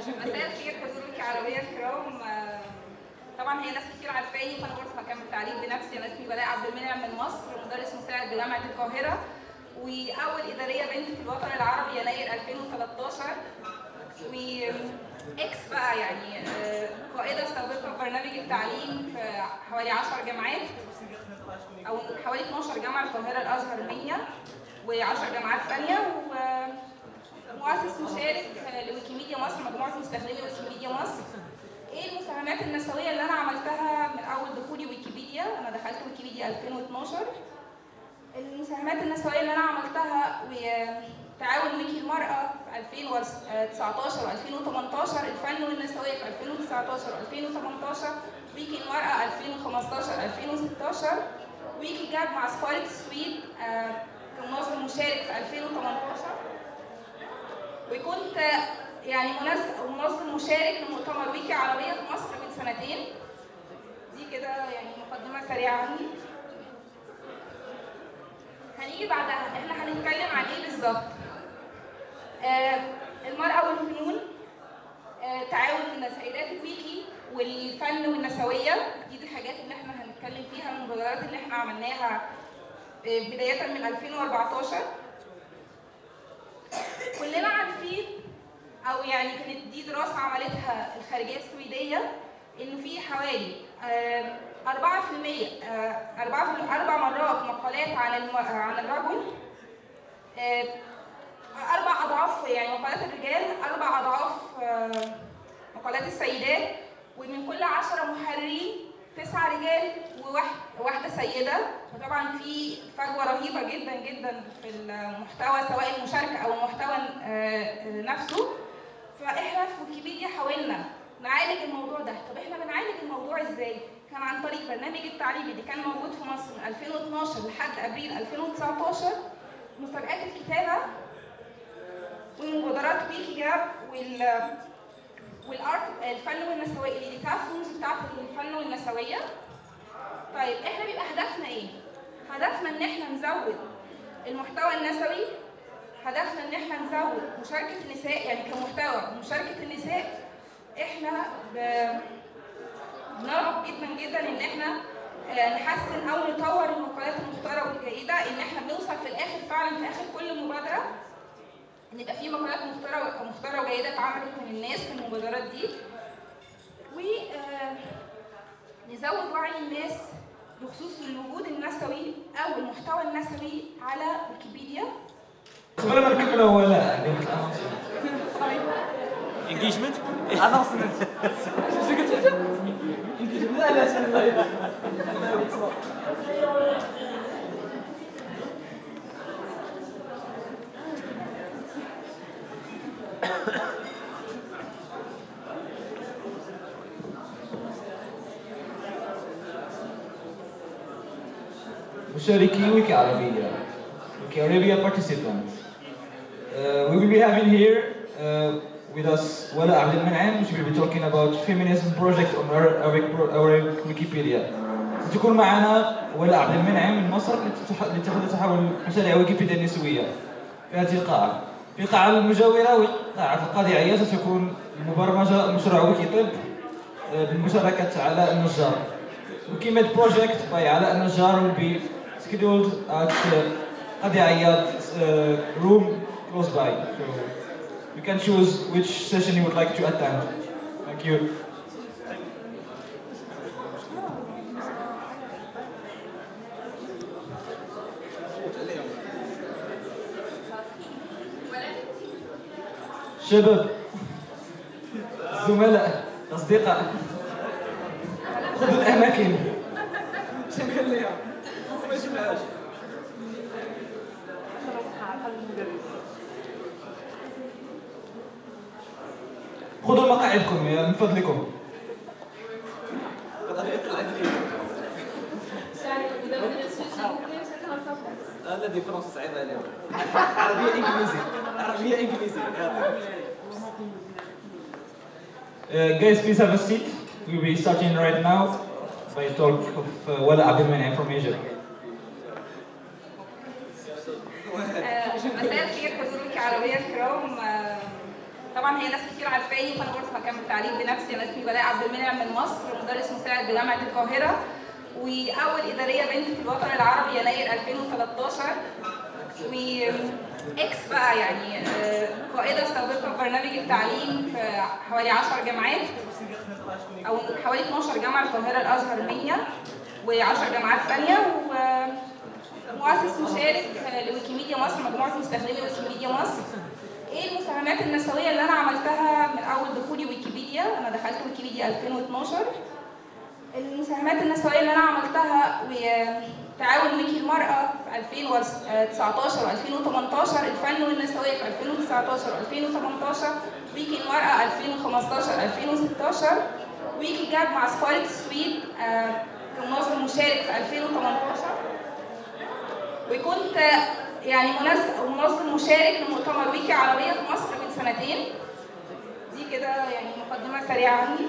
مساء الخير حضورك عربية الكرام آه، طبعا هي ناس كتير عارفاني فانا برضه هكمل تعريف بنفسي انا اسمي بلاء عبد المنعم من مصر مدرس مساعد بجامعة القاهرة واول ادارية بنت في الوطن العربي يناير 2013 و اكس بقى يعني آه، قائدة سابقة برنامج التعليم في حوالي 10 جامعات او حوالي 12 جامعة القاهرة الازهر 100 و10 جامعات ثانية ومؤسس مشارك لويكيميديا مصر مجموعة مستخدمي ويكيميديا مصر ايه المساهمات النسوية اللي انا عملتها من اول دخولي ويكيبيديا انا دخلت ويكيبيديا 2012 المساهمات النسوية اللي انا عملتها وتعاون ويكي المرأة في 2019 و2018 الفن والنسوية في 2019 و2018 ويكي المرأة 2015 2016 ويكي جاب مع سفارة السويد آه، كمنظم مشارك في 2018 وكنت يعني منظم منظم مشارك لمؤتمر ويكي عربية في مصر من سنتين دي كده يعني مقدمة سريعة عني هنيجي بعدها احنا هنتكلم عن ايه بالظبط آه المرأة والفنون آه تعاون سيدات الويكي والفن والنسوية دي الحاجات اللي احنا هنتكلم فيها المبادرات اللي احنا عملناها آه بداية من 2014 كلنا عارفين او يعني كانت دي دراسه عملتها الخارجيه السويديه انه في حوالي آه، 4% آه، أربعة في- اربع مرات مقالات عن الم... عن الرجل آه، اربع اضعاف يعني مقالات الرجال اربع اضعاف آه، مقالات السيدات ومن كل عشرة محررين تسعة رجال وواحد واحدة سيدة فطبعا في فجوة رهيبة جدا جدا في المحتوى سواء المشاركة أو المحتوى آه، نفسه فاحنا في ويكيبيديا حاولنا نعالج الموضوع ده طب احنا بنعالج الموضوع ازاي كان عن طريق برنامج التعليمي اللي كان موجود في مصر من 2012 لحد ابريل 2019 مسابقات الكتابه ومبادرات ويكي جاب وال والارت الفن والنسويه الاديتافونز بتاعت الفن والنسويه طيب احنا بيبقى هدفنا ايه هدفنا ان احنا نزود المحتوى النسوي هدفنا ان احنا نزود مشاركه النساء يعني كمحتوى مشاركه النساء احنا ب... بنرغب جدا جدا ان احنا آه، نحسن او نطور المقالات المختاره والجيده ان احنا بنوصل في الاخر فعلا في اخر كل مبادره ان يبقى في مقالات مختاره مختاره وجيده اتعملت من الناس في المبادرات دي و آه، نزود وعي الناس بخصوص الوجود النسوي او المحتوى النسوي على ويكيبيديا قبل ما نكمل ولا عندي واحد الانونس انجيجمنت انونسمنت شو قلت انت؟ انجيجمنت لا لا سمي الله مشاركي ويكي عربية ويكي عربية participants Uh, we will be having here uh, with us Wala Abdel Men'am, which will be talking about feminism project on our Arabic, pro- Arabic Wikipedia. ستكون معنا ولا عبد المنعم من مصر لتتح- لتتحدث حول مشاريع ويكيبيديا النسوية في هذه القاعة. في القاعة المجاورة وقاعة القاضي عياش ستكون مبرمجة مشروع ويكي طب uh, بالمشاركة علاء النجار. Wikimed project by علاء النجار will be scheduled at uh, قاضي عياض uh, room close by. So you can choose which session you would like to attend. Thank you. شباب زملاء أصدقاء خذوا الأماكن خذوا مقاعدكم يا من فضلكم الذي فرنسا صعيبه اليوم عربيه انجليزي عربيه انجليزي Uh, guys, please have a seat. We'll be starting right now by talk of uh, Wala Abdelmanem from Asia. آه، مساء الخير حضورك عربية الكرام آه، طبعا طبعا هي ناس كتير عارفاني فانا برضه هكمل تعريف بنفسي انا اسمي ولاء عبد المنعم من مصر مدرس مساعد بجامعه القاهره واول اداريه بنت في الوطن العربي يناير 2013 و اكس بقى يعني آه، قائده سابقه في برنامج التعليم في حوالي 10 جامعات او حوالي 12 جامعه القاهره الازهر 100 و10 جامعات ثانيه ومؤسس مشارك لويكيميديا مصر مجموعه مستخدمي ويكيميديا مصر ايه المساهمات النسويه اللي انا عملتها من اول دخولي ويكيبيديا انا دخلت ويكيبيديا 2012 المساهمات النسويه اللي انا عملتها وتعاون ويكي المراه في 2019 و2018 الفن والنسويه في 2019 و2018 ويكي المراه 2015 2016 ويكي جاب مع سفاره السويد آه، كمنظم مشارك في 2018 وكنت يعني منظم منظم مشارك لمؤتمر ويكي عربيه في مصر من سنتين دي كده يعني مقدمه سريعه عني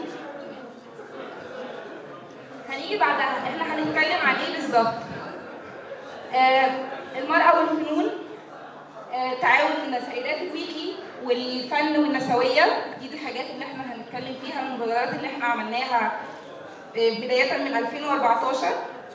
هنيجي بعدها احنا هنتكلم عن ايه بالظبط آه المرأة والفنون آه تعاون سيدات الويكي والفن والنسوية دي الحاجات اللي احنا هنتكلم فيها المبادرات اللي احنا عملناها آه بداية من 2014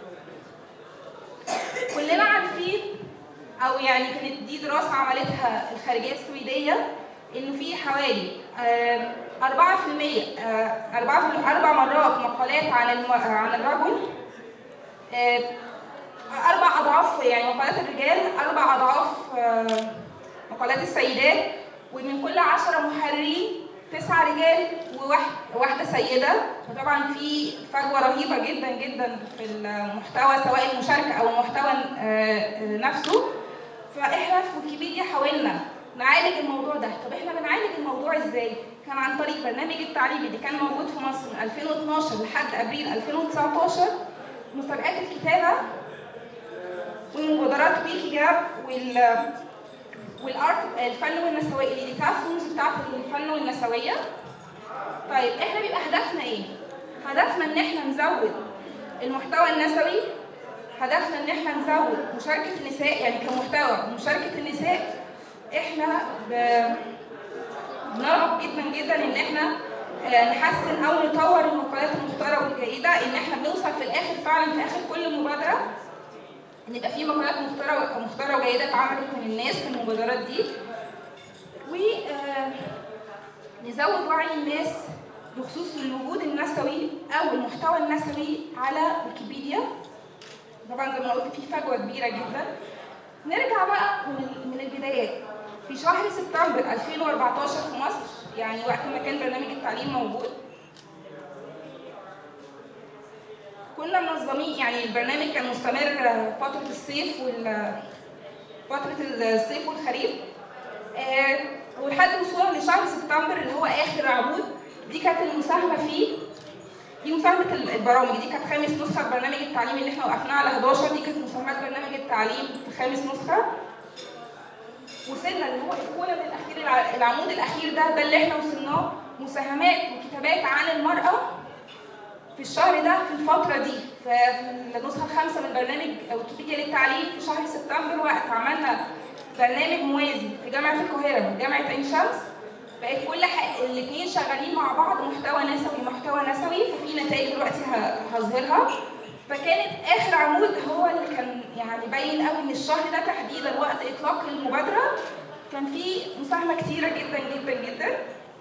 كلنا عارفين او يعني كانت دي دراسة عملتها الخارجية السويدية انه في حوالي آه، 4% آه، أربعة في- أربع مرات مقالات عن الم... عن الرجل آه، أربع أضعاف يعني مقالات الرجال أربع أضعاف آه، مقالات السيدات ومن كل عشرة محررين تسعة رجال وواحد واحدة سيدة فطبعا في فجوة رهيبة جدا جدا في المحتوى سواء المشاركة أو المحتوى آه، آه، نفسه فاحنا في ويكيبيديا حاولنا نعالج الموضوع ده طب احنا بنعالج الموضوع ازاي كان عن طريق برنامج التعليمي اللي كان موجود في مصر من 2012 لحد ابريل 2019 مسابقات الكتابه ومبادرات ويكي جاب وال والارت الفن والنسويه الاديتافونز بتاعت الفن والنسويه طيب احنا بيبقى هدفنا ايه هدفنا ان احنا نزود المحتوى النسوي هدفنا ان احنا نزود مشاركه النساء يعني كمحتوى مشاركه النساء احنا ب... بنرغب جدا جدا ان احنا آه، نحسن او نطور المقالات المختاره والجيده ان احنا بنوصل في الاخر فعلا في اخر كل مبادره ان يبقى في مقالات مختاره مختاره وجيده اتعملت من الناس في المبادرات دي و آه، نزود وعي الناس بخصوص الوجود النسوي او المحتوى النسوي على ويكيبيديا طبعا زي ما قلت في فجوه كبيره جدا نرجع بقى من من البدايات في شهر سبتمبر 2014 في مصر يعني وقت ما كان برنامج التعليم موجود كنا منظمين يعني البرنامج كان مستمر فترة الصيف وال فترة الصيف والخريف آه، ولحد وصولا لشهر سبتمبر اللي هو آخر عمود دي كانت المساهمة فيه دي مساهمة ال- البرامج دي كانت خامس نسخة في برنامج التعليم اللي احنا وقفناه على 11 دي كانت مساهمات برنامج التعليم في خامس نسخة وصلنا اللي هو الكولم الاخير الع- العمود الاخير ده ده اللي احنا وصلناه مساهمات وكتابات عن المراه في الشهر ده في الفتره دي في النسخه الخامسه من برنامج ويكيبيديا للتعليم في شهر سبتمبر وقت عملنا برنامج موازي في جامعه القاهره وجامعه عين شمس بقت كل ح... الاثنين شغالين مع بعض محتوى نسوي محتوى نسوي ففي نتائج دلوقتي ه- هظهرها فكانت اخر عمود هو اللي كان يعني باين قوي ان الشهر ده تحديدا وقت اطلاق المبادره كان في مساهمه كتيره جدا جدا جدا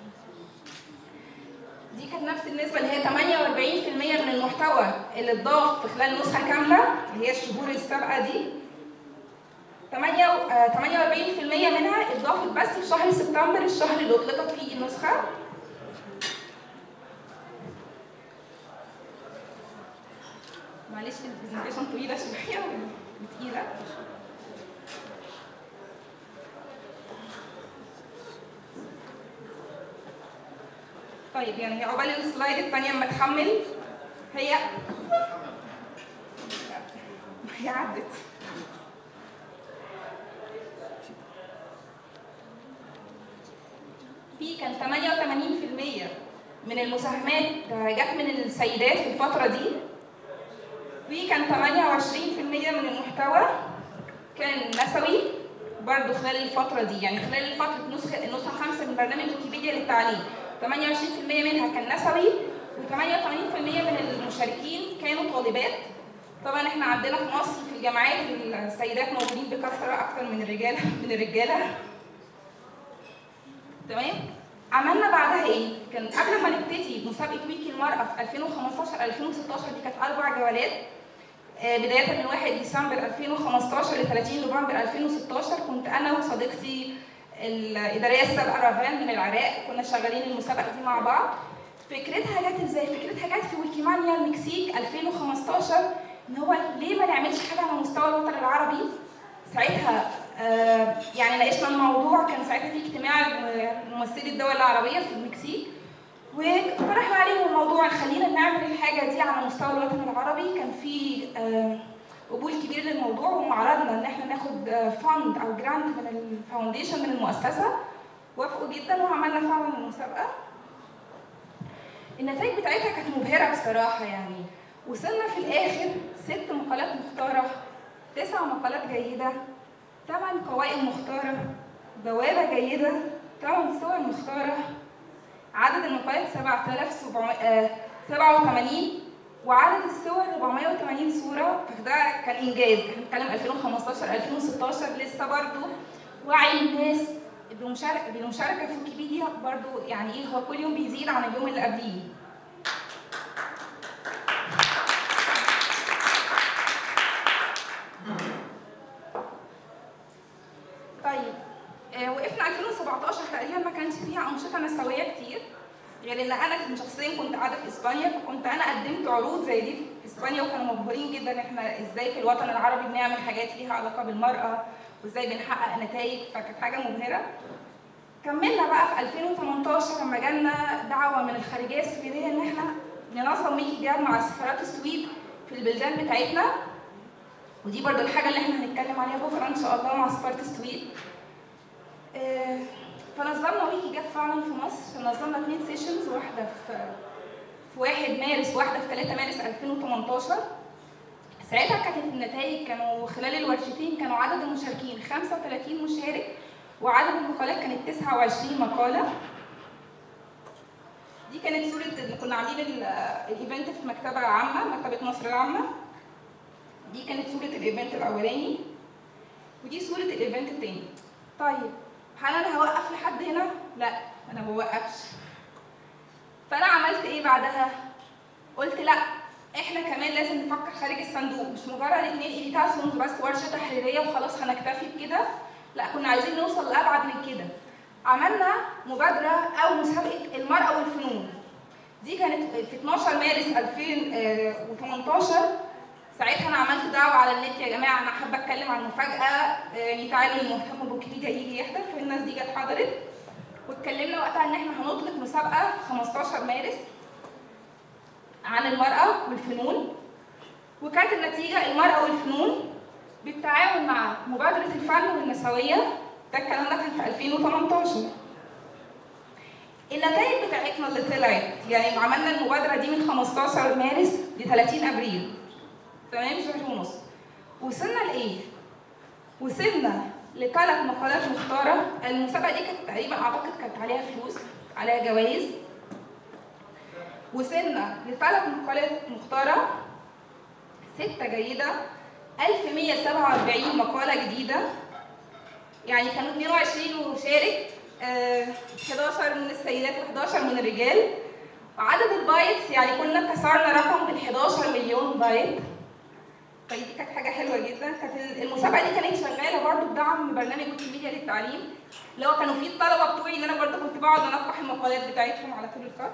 دي كانت نفس النسبه اللي هي 48% من المحتوى اللي اتضاف في خلال نسخه كامله اللي هي الشهور السابقه دي 8 آه، 48% منها اتضافت بس في شهر سبتمبر الشهر اللي اطلقت فيه النسخه معلش البرزنتيشن طويله شويه وتقيله طيب يعني عقبال السلايد الثانيه اما تحمل هي هي عدت في كان 88% من المساهمات جت من السيدات في الفترة دي وكان 28% من المحتوى كان نسوي برضه خلال الفتره دي يعني خلال فتره نسخه النسخه الخامسه من برنامج ويكيبيديا للتعليم 28% منها كان نسوي و88% من المشاركين كانوا طالبات طبعا احنا عندنا في مصر في الجامعات السيدات موجودين بكثره اكثر من الرجال من الرجاله تمام عملنا بعدها ايه؟ كان قبل ما نبتدي مسابقه ويكي المراه في 2015 2016 دي كانت اربع جولات آه، بدايه من 1 ديسمبر 2015 ل 30 نوفمبر 2016 كنت انا وصديقتي الاداريه السابقه رافان من العراق كنا شغالين المسابقه دي مع بعض فكرتها جت ازاي؟ فكرتها جت في ويكيمانيا المكسيك 2015 ان هو ليه ما نعملش حاجه على مستوى الوطن العربي؟ ساعتها آه، يعني ناقشنا الموضوع كان ساعتها في اجتماع ممثلي الدول العربيه في المكسيك واقترحنا عليهم الموضوع خلينا نعمل الحاجه دي على مستوى الوطن العربي كان في آه، قبول كبير للموضوع وعرضنا ان احنا ناخد فند او جرانت من الفاونديشن من المؤسسه وافقوا جدا وعملنا فعلا المسابقه النتائج بتاعتها كانت مبهره بصراحه يعني وصلنا في الاخر ست مقالات مختاره تسع مقالات جيده ثمان قوائم مختاره بوابه جيده ثمان صور مختاره عدد المقالات 7787 وعدد الصور 480 صوره فده كان انجاز احنا بنتكلم 2015 2016 لسه برضه وعي الناس بالمشاركه بالمشاركه في ويكيبيديا برضه يعني ايه هو كل يوم بيزيد عن اليوم اللي قبليه طيب آه، وقفنا 2017 تقريبا ما كانش فيها انشطه نسويه كتير غير ان انا شخصيا كنت قاعده في اسبانيا فكنت انا قدمت عروض زي دي في اسبانيا وكانوا مبهورين جدا احنا ازاي في الوطن العربي بنعمل حاجات ليها علاقه بالمراه وازاي بنحقق نتائج فكانت حاجه مبهره كملنا بقى في 2018 لما جالنا دعوه من الخارجيه السويديه ان احنا ننظم ويكي جاب مع سفارات السويد في البلدان بتاعتنا ودي برضو الحاجه اللي احنا هنتكلم عليها بكره ان شاء الله مع سفاره السويد آه، فنظمنا ويكي جاب فعلا في مصر نظمنا اثنين سيشنز واحده في في 1 مارس واحده في 3 مارس 2018 ساعتها كانت النتائج كانوا خلال الورشتين كانوا عدد المشاركين 35 مشارك وعدد المقالات كانت 29 مقاله دي كانت صوره اللي كنا عاملين ال- الايفنت في مكتبه عامه مكتبه مصر العامه دي كانت صوره الايفنت الاولاني ودي صوره الايفنت الثاني طيب هل انا هوقف لحد هنا لا انا ما بوقفش فانا عملت ايه بعدها قلت لا احنا كمان لازم نفكر خارج الصندوق مش مجرد اتنين ايديتاسيونز بس ورشه تحريريه وخلاص هنكتفي بكده لا كنا عايزين نوصل لابعد من كده عملنا مبادره او مسابقه المراه والفنون دي كانت في 12 مارس 2018 ساعتها انا عملت دعوه على النت يا جماعه انا حابه اتكلم عن مفاجاه يعني تعالوا المهتم بويكيبيديا يجي يحضر فالناس دي جت حضرت واتكلمنا وقتها ان احنا هنطلق مسابقه في 15 مارس عن المراه والفنون وكانت النتيجه المراه والفنون بالتعاون مع مبادره الفن والنسويه ده الكلام ده كان في 2018 النتائج بتاعتنا اللي طلعت يعني عملنا المبادره دي من 15 مارس ل 30 ابريل تمام شهر ونص وصلنا لايه؟ وصلنا لثلاث مقالات مختاره المسابقه دي كانت تقريبا اعتقد كانت عليها فلوس عليها جوائز وصلنا لثلاث مقالات مختاره ستة جيدة 1147 مقالة جديدة يعني كانوا 22 مشارك آه، 11 من السيدات و11 من الرجال وعدد البايتس يعني كنا كسرنا رقم ال 11 مليون بايت فدي كانت حاجه حلوه جدا كانت المسابقه دي كانت شغاله برضو بدعم برنامج ويكيميديا للتعليم اللي هو كانوا فيه الطلبه بتوعي ان انا برضو كنت بقعد انقح المقالات بتاعتهم على طول الخط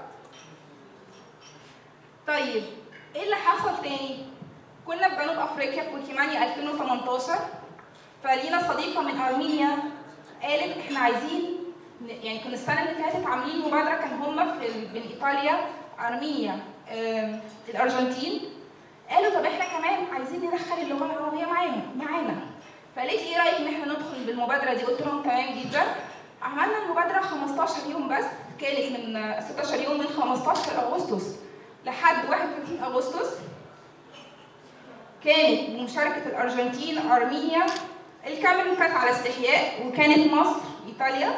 طيب ايه اللي حصل تاني كنا في جنوب افريقيا في ويكيمانيا 2018 فلينا صديقه من ارمينيا قالت احنا عايزين ن- يعني كنا السنه اللي فاتت عاملين مبادره كان هم في ال- بين ايطاليا ارمينيا آم، الارجنتين قالوا طب احنا كمان عايزين ندخل اللغه العربيه معاهم معانا فقالت لي ايه رايك ان احنا ندخل بالمبادره دي قلت لهم تمام جدا عملنا المبادره 15 يوم بس كانت من 16 يوم من 15 اغسطس لحد 31 اغسطس كانت بمشاركه الارجنتين ارمينيا الكاميرون كانت على استحياء وكانت مصر ايطاليا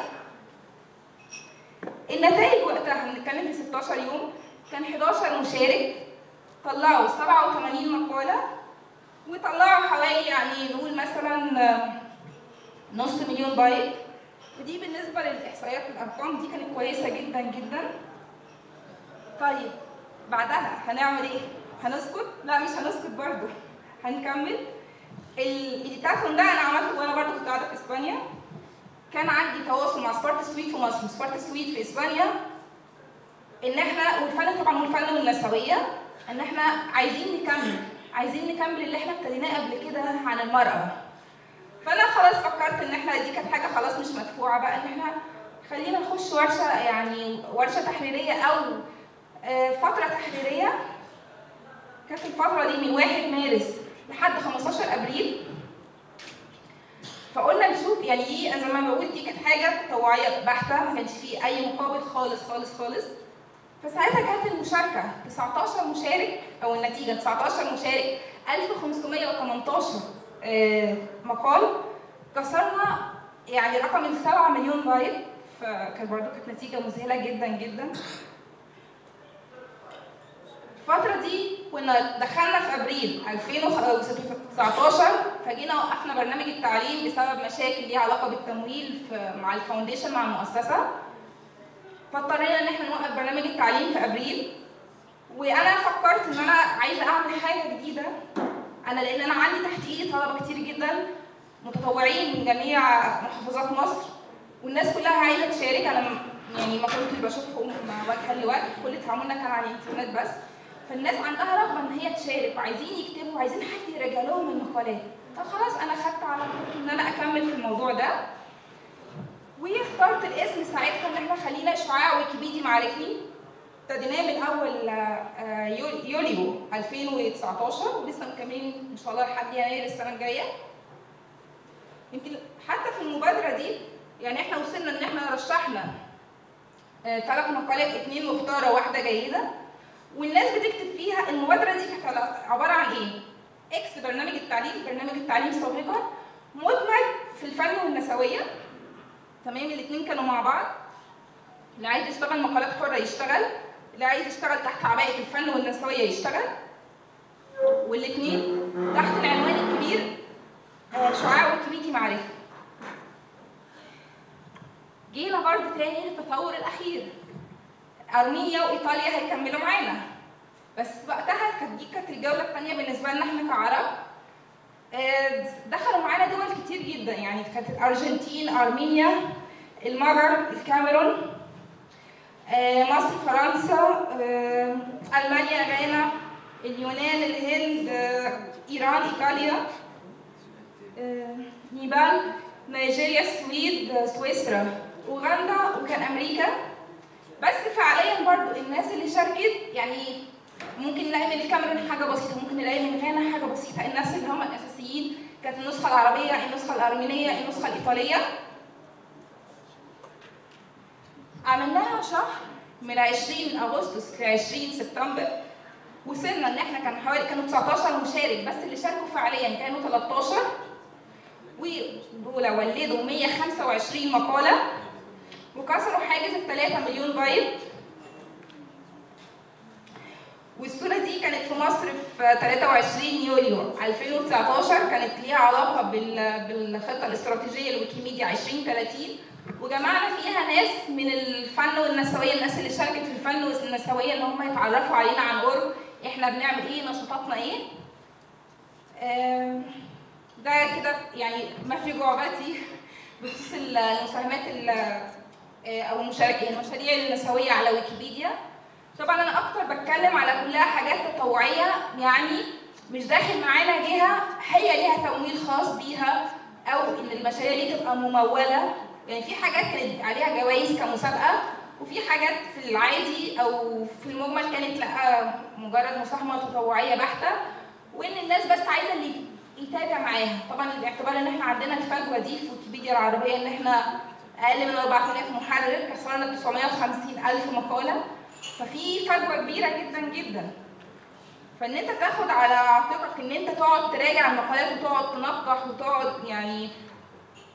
النتائج وقتها بنتكلم في 16 يوم كان 11 مشارك طلعوا 87 مقاله وطلعوا حوالي يعني نقول مثلا آه، نص مليون بايت ودي بالنسبه للاحصائيات الارقام دي كانت كويسه جدا جدا طيب بعدها هنعمل ايه هنسكت لا مش هنسكت برضو هنكمل التاثون ده انا عملته وانا برضو كنت قاعده في اسبانيا كان عندي تواصل مع سبارتا سويت في مصر وسبارتا سويت في اسبانيا ان احنا والفن طبعا والفن والنسويه ان احنا عايزين نكمل عايزين نكمل اللي احنا ابتديناه قبل كده عن المراه فانا خلاص فكرت ان احنا دي كانت حاجه خلاص مش مدفوعه بقى ان احنا خلينا نخش ورشه يعني ورشه تحريريه او آه، فتره تحريريه كانت الفتره دي من 1 مارس لحد 15 ابريل فقلنا نشوف يعني ايه انا زي ما بقول دي كانت حاجه تطوعيه بحته ما كانش فيه اي مقابل خالص خالص خالص فساعتها كانت المشاركه 19 مشارك او النتيجه 19 مشارك 1518 آه، مقال كسرنا يعني رقم ال 7 مليون لايك فكانت برضه كانت نتيجه مذهله جدا جدا الفترة دي كنا دخلنا في ابريل 2019 فجينا وقفنا برنامج التعليم بسبب مشاكل ليها علاقة بالتمويل في مع الفاونديشن مع المؤسسة فاضطرينا ان احنا نوقف برنامج التعليم في ابريل وانا فكرت ان انا عايزه اعمل حاجه جديده انا لان انا عندي تحت ايدي طلبه كتير جدا متطوعين من جميع محافظات مصر والناس كلها عايزه تشارك انا م- يعني ما كنتش بشوفهم وجها لوجه كل تعاملنا كان على الانترنت بس فالناس عندها رغبه ان هي تشارك وعايزين يكتبوا وعايزين حد يراجع لهم المقالات طب خلاص انا خدت على خاطر ان انا اكمل في الموضوع ده واخترت الاسم ساعتها ان احنا خلينا اشعاع ويكيبيدي معرفي ابتديناه من اول آه، يول- يوليو 2019 ولسه مكملين ان شاء الله لحد يناير السنه الجايه يمكن حتى في المبادره دي يعني احنا وصلنا ان احنا رشحنا ثلاث مقالات اتنين مختاره واحده جيده والناس بتكتب فيها المبادره دي كانت عباره عن ايه؟ اكس برنامج التعليم برنامج التعليم سابقا مدمج في الفن والنسويه تمام الاثنين كانوا مع بعض اللي عايز يشتغل مقالات حره يشتغل اللي عايز يشتغل تحت عباءه الفن والنسويه يشتغل والاثنين تحت العنوان الكبير آه، شعاع ويكيميدي معرفه جينا برضه تاني للتطور الاخير ارمينيا وايطاليا هيكملوا معانا بس وقتها كانت دي كانت الجوله الثانيه بالنسبه لنا احنا كعرب آه، دخلوا معانا دول كتير جدا يعني كانت الارجنتين ارمينيا المجر الكاميرون آه، مصر فرنسا آه، المانيا غانا اليونان الهند آه، ايران ايطاليا آه، نيبال نيجيريا السويد آه، سويسرا اوغندا وكان امريكا بس فعليا برضو الناس اللي شاركت يعني ممكن نلاقي من الكاميرون حاجه بسيطه ممكن نلاقي من غانا حاجه بسيطه الناس اللي هم الاساسيين كانت النسخه العربيه النسخه الارمينيه النسخه الايطاليه عملناها شهر من 20 اغسطس ل 20 سبتمبر وصلنا ان احنا كان حوالي كانوا 19 مشارك بس اللي شاركوا فعليا كانوا 13 ودول ولدوا 125 مقاله وكسروا حاجز ال 3 مليون بايت والصورة دي كانت في مصر في 23 يوليو 2019 كانت ليها علاقة بال- بالخطة الاستراتيجية لويكيميديا 2030 وجمعنا فيها ناس من الفن والنسوية الناس اللي شاركت في الفن والنسوية ان هم يتعرفوا علينا عن قرب احنا بنعمل ايه نشاطاتنا ايه آم، ده كده يعني ما في جعبتي بخصوص المساهمات ال- آه، او المشاركة المشاريع النسوية على ويكيبيديا طبعا انا اكتر بتكلم على كلها حاجات تطوعيه يعني مش داخل معانا جهه هي ليها تمويل خاص بيها او ان المشاريع دي تبقى مموله يعني في حاجات كانت عليها جوائز كمسابقه وفي حاجات في العادي او في المجمل كانت لا مجرد مساهمه تطوعيه بحته وان الناس بس عايزه اللي يتابع معاها طبعا باعتبار ان احنا عندنا الفجوه دي في ويكيبيديا العربيه ان احنا اقل من 4000 محرر كسرنا 950 الف مقاله ففي فجوه كبيره جدا جدا فان انت تاخد على عاتقك ان انت تقعد تراجع المقالات وتقعد تنقح وتقعد يعني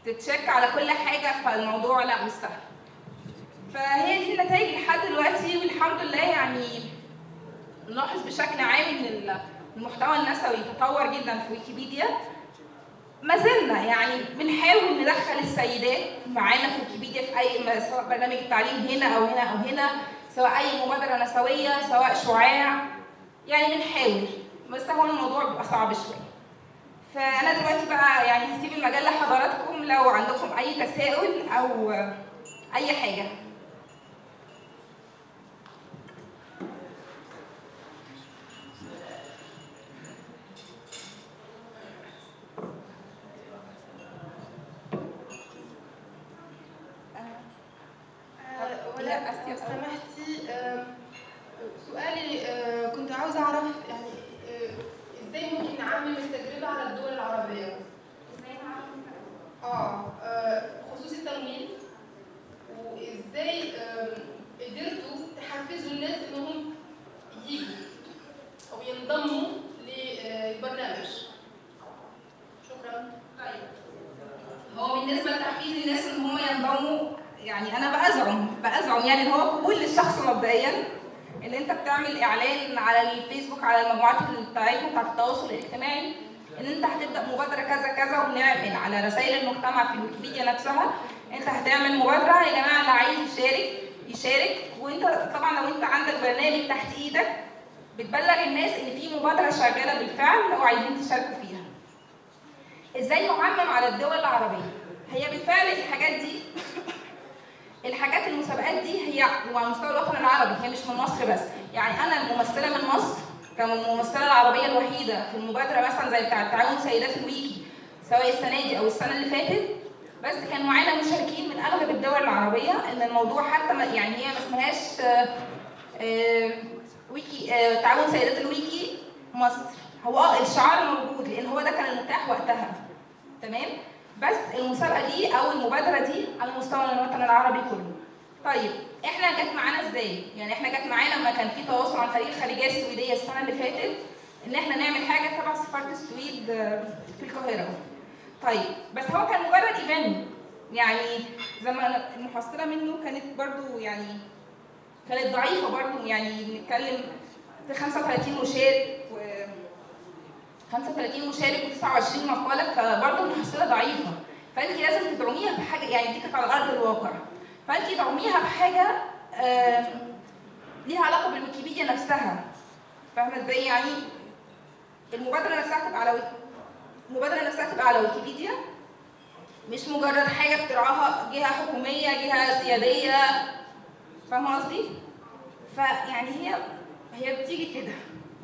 تتشيك على كل حاجه فالموضوع لا مش سهل فهي دي النتائج لحد دلوقتي والحمد لله يعني نلاحظ بشكل عام ان المحتوى النسوي تطور جدا في ويكيبيديا ما زلنا يعني بنحاول ندخل السيدات معانا في ويكيبيديا في اي سواء برنامج التعليم هنا او هنا او هنا سواء اي مبادره نسويه سواء شعاع يعني بنحاول بس هو الموضوع بيبقى صعب شويه فانا دلوقتي بقى يعني هسيب المجال لحضراتكم لو عندكم اي تساؤل او اي حاجه آه، ولا لا، أسيب. لو سمحتي آه، سؤالي آه، كنت عاوزة أعرف يعني آه، إزاي ممكن نعمم التجربة على الدول العربية؟ آه آه، بخصوص التمويل وإزاي آه، قدرتوا تحفزوا الناس إنهم يجوا أو ينضموا للبرنامج؟ شكرا. طيب هو بالنسبه لتحفيز الناس ان هم ينضموا يعني انا بأزعم بأزعم يعني ان هو قبول للشخص مبدئيا ان انت بتعمل اعلان على الفيسبوك على المجموعات بتاعتنا بتاعت التواصل الاجتماعي ان انت هتبدا مبادره كذا كذا وبنعمل على رسائل المجتمع في الويكيبيديا نفسها انت هتعمل مبادره يا جماعه اللي عايز يشارك يشارك وانت طبعا لو انت عندك برنامج تحت ايدك بتبلغ الناس ان في مبادره شغاله بالفعل لو عايزين تشاركوا فيها ازاي نعمم على الدول العربيه هي بالفعل الحاجات دي الحاجات المسابقات دي هي على مستوى الوطن العربي هي مش من مصر بس يعني انا الممثله من مصر كممثله العربيه الوحيده في المبادره مثلا زي بتاعه تعاون سيدات الويكي سواء السنه دي او السنه اللي فاتت بس كان معانا مشاركين من اغلب الدول العربيه ان الموضوع حتى ما يعني هي ما اسمهاش آه، آه، ويكي آه، تعاون سيدات الويكي مصر هو اه الشعار موجود لان هو ده كان المتاح وقتها تمام بس المسابقه دي او المبادره دي على مستوى الوطن العربي كله طيب احنا جت معانا ازاي يعني احنا جت معانا لما كان في تواصل عن طريق الخارجيه السويديه السنه اللي فاتت ان احنا نعمل حاجه تبع سفاره السويد آه، في القاهره طيب بس هو كان مجرد ايفنت يعني زي ما المحصله منه كانت برضو يعني كانت ضعيفه برضو يعني بنتكلم في 35 مشارك و 35 مشارك و29 مقاله فبرضه المحصله ضعيفه فانت لازم تدعميها بحاجه يعني دي كانت على ارض الواقع فانت تدعميها بحاجه آم، ليها علاقه بالويكيبيديا نفسها فاهمه ازاي يعني المبادره نفسها تبقى على ويك- المبادره نفسها تبقى على ويكيبيديا مش مجرد حاجه بترعاها جهه حكوميه جهه سياديه فاهمه قصدي؟ فيعني هي هي بتيجي كده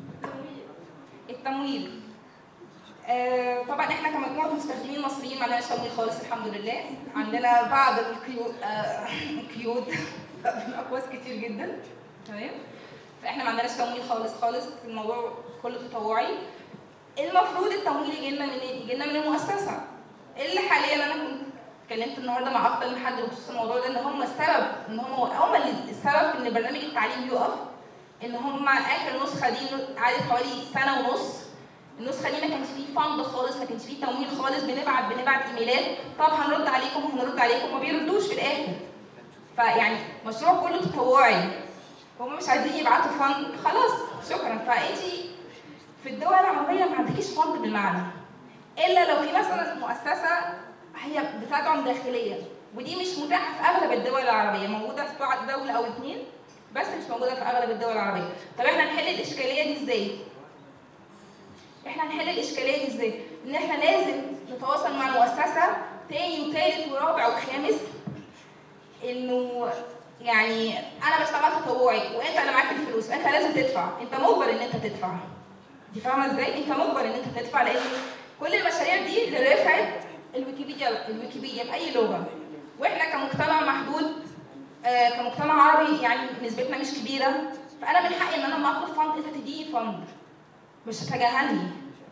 التمويل آه، طبعا احنا كمجموعه مستخدمين مصريين ما عندناش تمويل خالص الحمد لله عندنا بعض القيود آه، قيود اقواس كتير جدا تمام فاحنا ما عندناش تمويل خالص خالص الموضوع كله تطوعي المفروض التمويل يجي لنا من يجي لنا من المؤسسه اللي حاليا انا كنت اتكلمت النهارده مع اكتر من حد بخصوص الموضوع ده ان هم السبب ان هم هم اللي السبب في ان برنامج التعليم يقف ان هم اخر نسخه دي قعدت حوالي سنه ونص النسخه دي ما كانش فيه فند خالص ما كانش فيه تمويل خالص بنبعت بنبعت ايميلات طب هنرد عليكم وهنرد عليكم ما بيردوش في الاخر فيعني مشروع كله تطوعي هم مش عايزين يبعتوا فند خلاص شكرا فانت في الدول العربيه ما عندكيش فند بالمعنى الا لو في مثلا مؤسسه هي بتدعم داخليا ودي مش متاحه في اغلب الدول العربيه موجوده في بعض دوله او اثنين بس مش موجوده في اغلب الدول العربيه طب احنا نحل الاشكاليه دي ازاي احنا هنحل الاشكاليه دي ازاي ان احنا لازم نتواصل مع مؤسسه تاني وتالت ورابع وخامس انه يعني انا بشتغل تطوعي وانت اللي معاك الفلوس انت لازم تدفع انت مجبر ان انت تدفع دي فاهمه ازاي انت مجبر ان انت تدفع لان كل المشاريع دي لرفعه الويكيبيديا الويكيبيديا باي لغه واحنا كمجتمع محدود آه كمجتمع عربي يعني نسبتنا مش كبيره فانا من حقي ان انا لما اطلب فند انت تديني فند مش تتجاهلني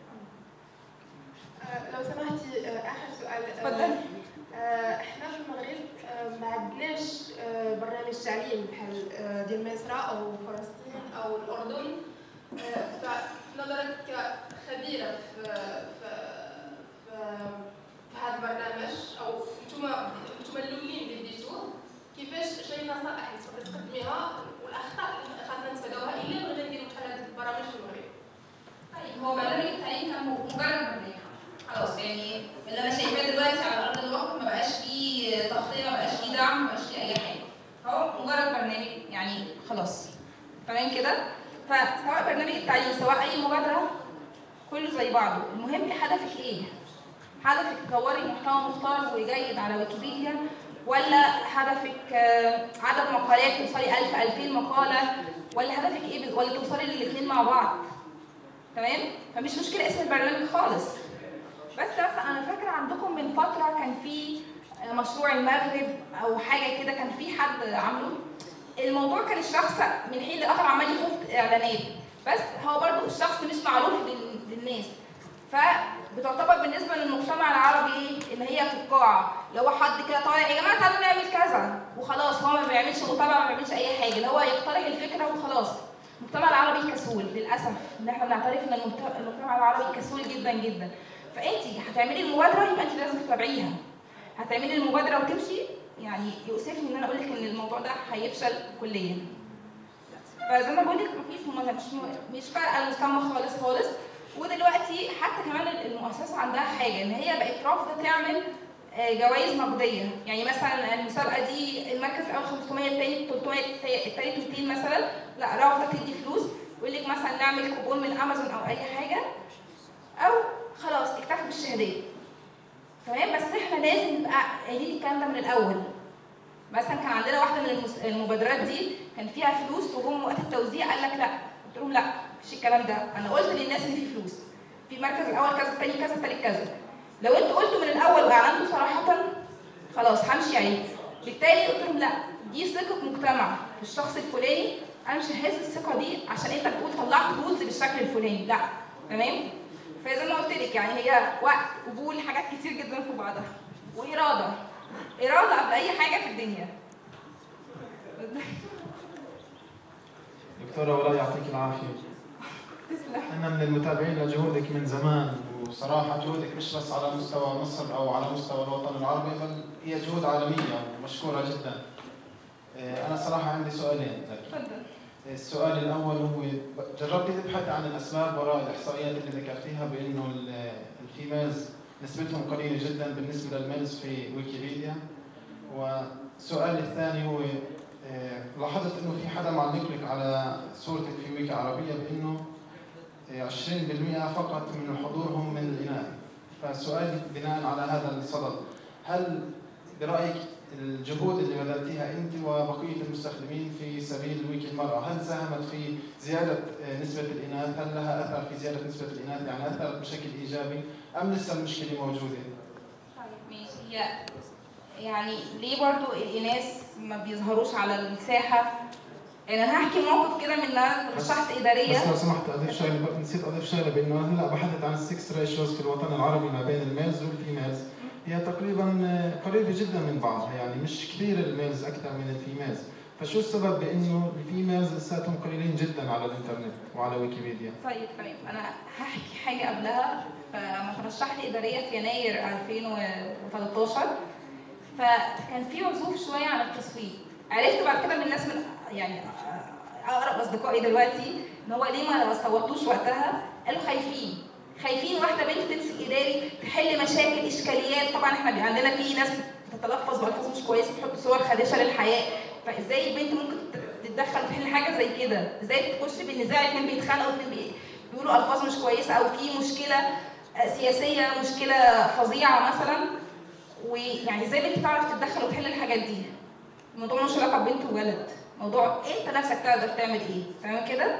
آه، لو سمحتي آه، اخر سؤال آه، اتفضلي آه، احنا في المغرب آه، ما عندناش آه، برنامج تعليم بحال آه، ديال مصر او فلسطين او الاردن آه، ففي نظرك كخبيره في في في في هذا البرنامج او انتم انتم الاولين اللي بديتوه كيفاش شي نصائح اللي تقدر تقدميها والاخطاء اللي خاصنا نتفاداوها الا بغينا نديروا بحال هاد البرامج في المغرب طيب هو برنامج التعليم كان مجرد برنامج خلاص يعني اللي انا شايفاه دلوقتي على ارض الواقع ما بقاش فيه تغطيه ما بقاش فيه دعم ما بقاش فيه اي حاجه هو مجرد برنامج يعني خلاص تمام كده فسواء برنامج التعليم سواء اي مبادره كله زي بعضه المهم هدفك ايه هدفك تطوري محتوى مختار وجيد على ويكيبيديا ولا هدفك آه، عدد مقالات توصلي 1000 2000 مقاله ولا هدفك ايه بال- ولا توصلي للاثنين مع بعض تمام فمش مشكله اسم البرنامج خالص بس بس انا فاكره عندكم من فتره كان في آه، مشروع المغرب او حاجه كده كان في حد عامله الموضوع كان الشخص من حين لاخر عمال يحط اعلانات بس هو برضو الشخص مش معروف لل- للناس فبتعتبر بالنسبه للمجتمع العربي ايه اللي هي في القاعه لو هو حد كده طالع يا جماعه تعالوا نعمل كذا وخلاص هو ما بيعملش متابعه ما بيعملش اي حاجه اللي هو يقترح الفكره وخلاص المجتمع العربي كسول للاسف ان احنا بنعترف ان المجت- المجتمع العربي كسول جدا جدا فانت هتعملي المبادره يبقى انت لازم تتابعيها هتعملي المبادره وتمشي يعني يؤسفني ان انا اقول لك ان الموضوع ده هيفشل كليا فزي ما بقول لك مفيش مم- مش مش فارقه المسمى خالص خالص ودلوقتي حتى كمان المؤسسه عندها حاجه ان هي بقت رافضه تعمل آه، جوائز نقديه يعني مثلا المسابقه دي المركز الاول 500 الثاني 300 الثالث 200 مثلا لا رافضه تدي فلوس يقول لك مثلا نعمل كوبون من امازون او اي حاجه او خلاص اكتفي بالشهادات تمام بس احنا لازم نبقى قايلين الكلام ده من الاول مثلا كان عندنا واحده من المس- المبادرات دي كان فيها فلوس وجم وقت التوزيع قال لك لا قلت لهم لا مفيش الكلام ده انا قلت للناس ان في فلوس في المركز الاول كذا الثاني كذا الثالث كذا لو انتوا قلتوا من الاول واعلنتوا صراحه خلاص همشي عليه بالتالي قلت لهم لا دي ثقه مجتمع في الشخص الفلاني انا مش ههز الثقه دي عشان انت بتقول طلعت رولز بالشكل الفلاني لا تمام فزي ما قلت لك يعني هي وقت قبول حاجات كتير جدا في بعضها واراده اراده قبل اي حاجه في الدنيا دكتورة ولاء يعطيك العافية تسلم أنا من المتابعين لجهودك من زمان وصراحة جهودك مش بس على مستوى مصر أو على مستوى الوطن العربي بل هي جهود عالمية ومشكورة جدا آه، أنا صراحة عندي سؤالين لك اتفضل السؤال الأول هو جربتي تبحث عن الأسباب وراء الإحصائيات اللي ذكرتيها بأنه ال- الفيميلز نسبتهم قليلة جدا بالنسبة للميلز في ويكيبيديا والسؤال الثاني هو آه، لاحظت انه في حدا معلق لك على صورتك في ويكي عربيه بانه آه، 20% فقط من الحضور هم من الاناث فسؤالي بناء على هذا الصدد هل برايك الجهود اللي بذلتيها انت وبقيه المستخدمين في سبيل ويكي المراه هل ساهمت في زياده آه، نسبه الاناث هل لها اثر في زياده نسبه الاناث يعني اثرت بشكل ايجابي ام لسه المشكله موجوده طيب ماشي هي يعني ليه برضو الاناث ما بيظهروش على الساحه يعني انا هحكي موقف كده من إن انا ترشحت اداريه بس لو سمحت اضيف شغله نسيت اضيف شغله بانه هلا بحثت عن السكس ريشوز في الوطن العربي ما بين الميلز والفيميلز هي تقريبا قريبه جدا من بعضها يعني مش كثير الميلز اكثر من الفيميلز فشو السبب بانه الفيميلز لساتهم قليلين جدا على الانترنت وعلى ويكيبيديا طيب تمام انا هحكي حاجه قبلها فلما ترشحت اداريه في يناير 2013 فكان في عزوف شويه عن التصويت عرفت بعد كده من الناس من يعني اقرب اصدقائي دلوقتي ان هو ليه ما صوتوش وقتها قالوا خايفين خايفين واحده بنت تمسك اداري تحل مشاكل اشكاليات طبعا احنا بي- عندنا في ناس بتتلفظ بالفاظ مش كويسه تحط صور خادشه للحياه فازاي البنت ممكن تت- تتدخل وتحل حاجه زي كده ازاي تخش بالنزاع اتنين بيتخانقوا اتنين بي- بيقولوا الفاظ مش كويسه او في مشكله آه، سياسيه مشكله فظيعه مثلا ويعني ازاي بنت تعرف تتدخل وتحل الحاجات دي الموضوع مش علاقه ببنت وولد موضوع انت نفسك تقدر تعمل ايه تمام كده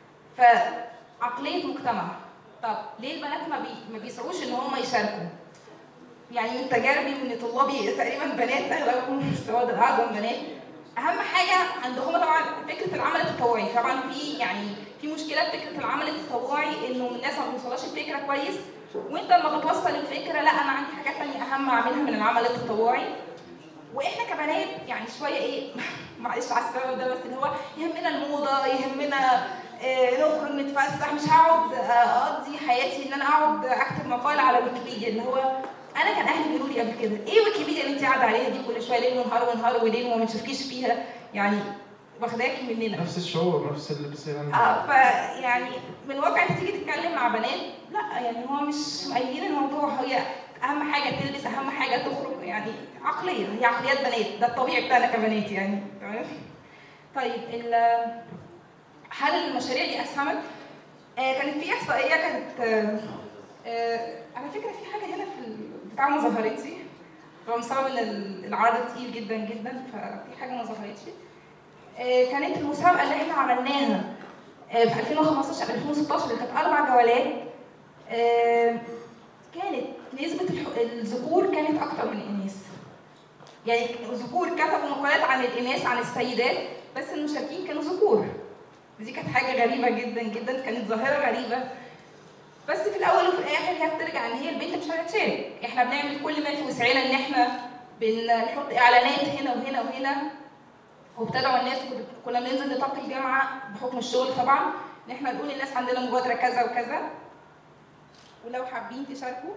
فعقليه مجتمع طب ليه البنات ما, بي... ما بيسعوش ان هم يشاركوا يعني من تجاربي من طلابي تقريبا بنات اغلبهم السواد الاعظم بنات اهم حاجه عندهم طبعا فكره العمل التطوعي طبعا في يعني في مشكله في فكره العمل التطوعي انه الناس ما بتوصلهاش الفكره كويس وانت لما بتوصل الفكره لا انا عندي حاجات تانية اهم اعملها من العمل التطوعي واحنا كبنات يعني شويه ايه معلش على السبب ده بس اللي هو يهمنا الموضه يهمنا آه، نخرج نتفسح مش هقعد آه، اقضي حياتي ان انا اقعد اكتب مقال على ويكيبيديا اللي هو انا كان اهلي بيقولوا لي قبل كده ايه ويكيبيديا اللي انت قاعده عليها دي كل شويه ليل ونهار ونهار وليل وما بنشوفكيش فيها يعني واخداكي مننا نفس الشعور نفس اللي بصير عندنا اه فيعني من واقع انت تيجي تتكلم مع بنات لا يعني هو مش مقيدين الموضوع هي اهم حاجه تلبس اهم حاجه تخرج يعني عقليه هي عقليات بنات ده الطبيعي بتاعنا كبنات يعني تمام طيب ال- هل المشاريع دي اسهمت؟ آه كانت في احصائيه كانت آه آه على فكره في حاجه هنا في البتاع ما ظهرتش رغم بسبب ان ال- العرض تقيل جدا جدا ففي حاجه ما ظهرتش آه، كانت المسابقه اللي احنا عملناها آه، في 2015 2016 اللي كانت اربع جولات آه، كانت نسبه الح- الذكور كانت اكتر من الاناث يعني الذكور كتبوا مقالات عن الاناث عن السيدات بس المشاركين كانوا ذكور دي كانت حاجه غريبه جدا جدا كانت ظاهره غريبه بس في الاول وفي الاخر هي بترجع ان هي البنت مش هتشارك احنا بنعمل كل ما في وسعنا ان احنا بنحط اعلانات هنا وهنا وهنا وابتدعوا الناس كنا- كنا بننزل نطاق الجامعه بحكم الشغل طبعا ان احنا نقول للناس عندنا مبادره كذا وكذا ولو حابين تشاركوا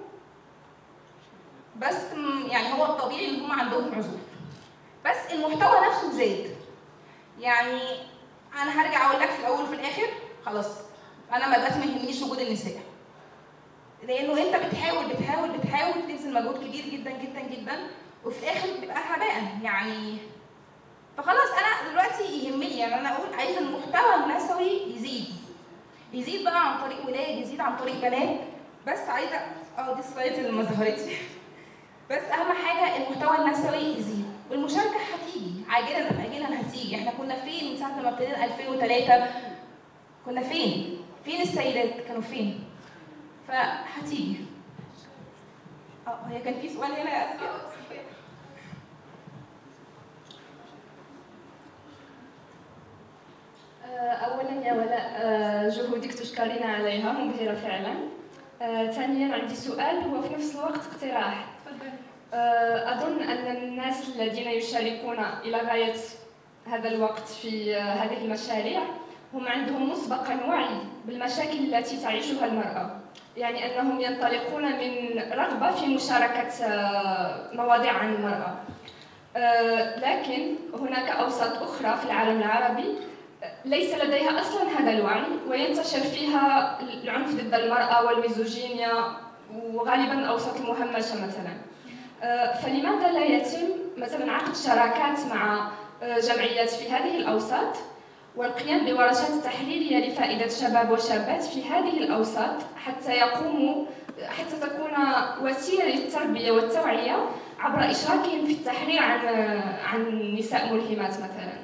بس م- يعني هو الطبيعي ان هم عندهم عذور بس المحتوى نفسه زاد يعني انا هرجع اقول لك في الاول وفي الاخر خلاص انا ما دلوقتي ما يهمنيش وجود النساء لانه انت بتحاول بتحاول بتحاول تبذل مجهود كبير جدا جدا جدا وفي الاخر بتبقى هباء يعني فخلاص انا دلوقتي يهمني يعني انا اقول عايز المحتوى النسوي يزيد يزيد بقى عن طريق ولاد يزيد عن طريق بنات بس عايزه اه دي السلايدز اللي ما ظهرتش بس اهم حاجه المحتوى النسوي يزيد والمشاركه هتيجي عاجلا ام اجلا هتيجي احنا كنا فين من ساعه ما ابتدينا 2003 كنا فين فين السيدات كانوا فين فهتيجي اه هي كان في سؤال هنا يا اسيا اولا يا ولاء آه، جهودك تشكرين عليها مبهره فعلا آه، ثانيا عندي سؤال هو في نفس الوقت اقتراح آه، اظن ان الناس الذين يشاركون الى غايه هذا الوقت في آه، هذه المشاريع هم عندهم مسبقا وعي بالمشاكل التي تعيشها المراه يعني انهم ينطلقون من رغبه في مشاركه آه، مواضيع عن المراه آه، لكن هناك اوساط اخرى في العالم العربي ليس لديها اصلا هذا الوعي وينتشر فيها العنف ضد المراه والميزوجينيا وغالبا الاوساط المهمشه مثلا آه، فلماذا لا يتم مثلا عقد شراكات مع آه، جمعيات في هذه الاوساط والقيام بورشات تحليليه لفائده شباب وشابات في هذه الاوساط حتى يقوموا حتى تكون وسيله للتربيه والتوعيه عبر اشراكهم في التحرير عن عن نساء ملهمات مثلا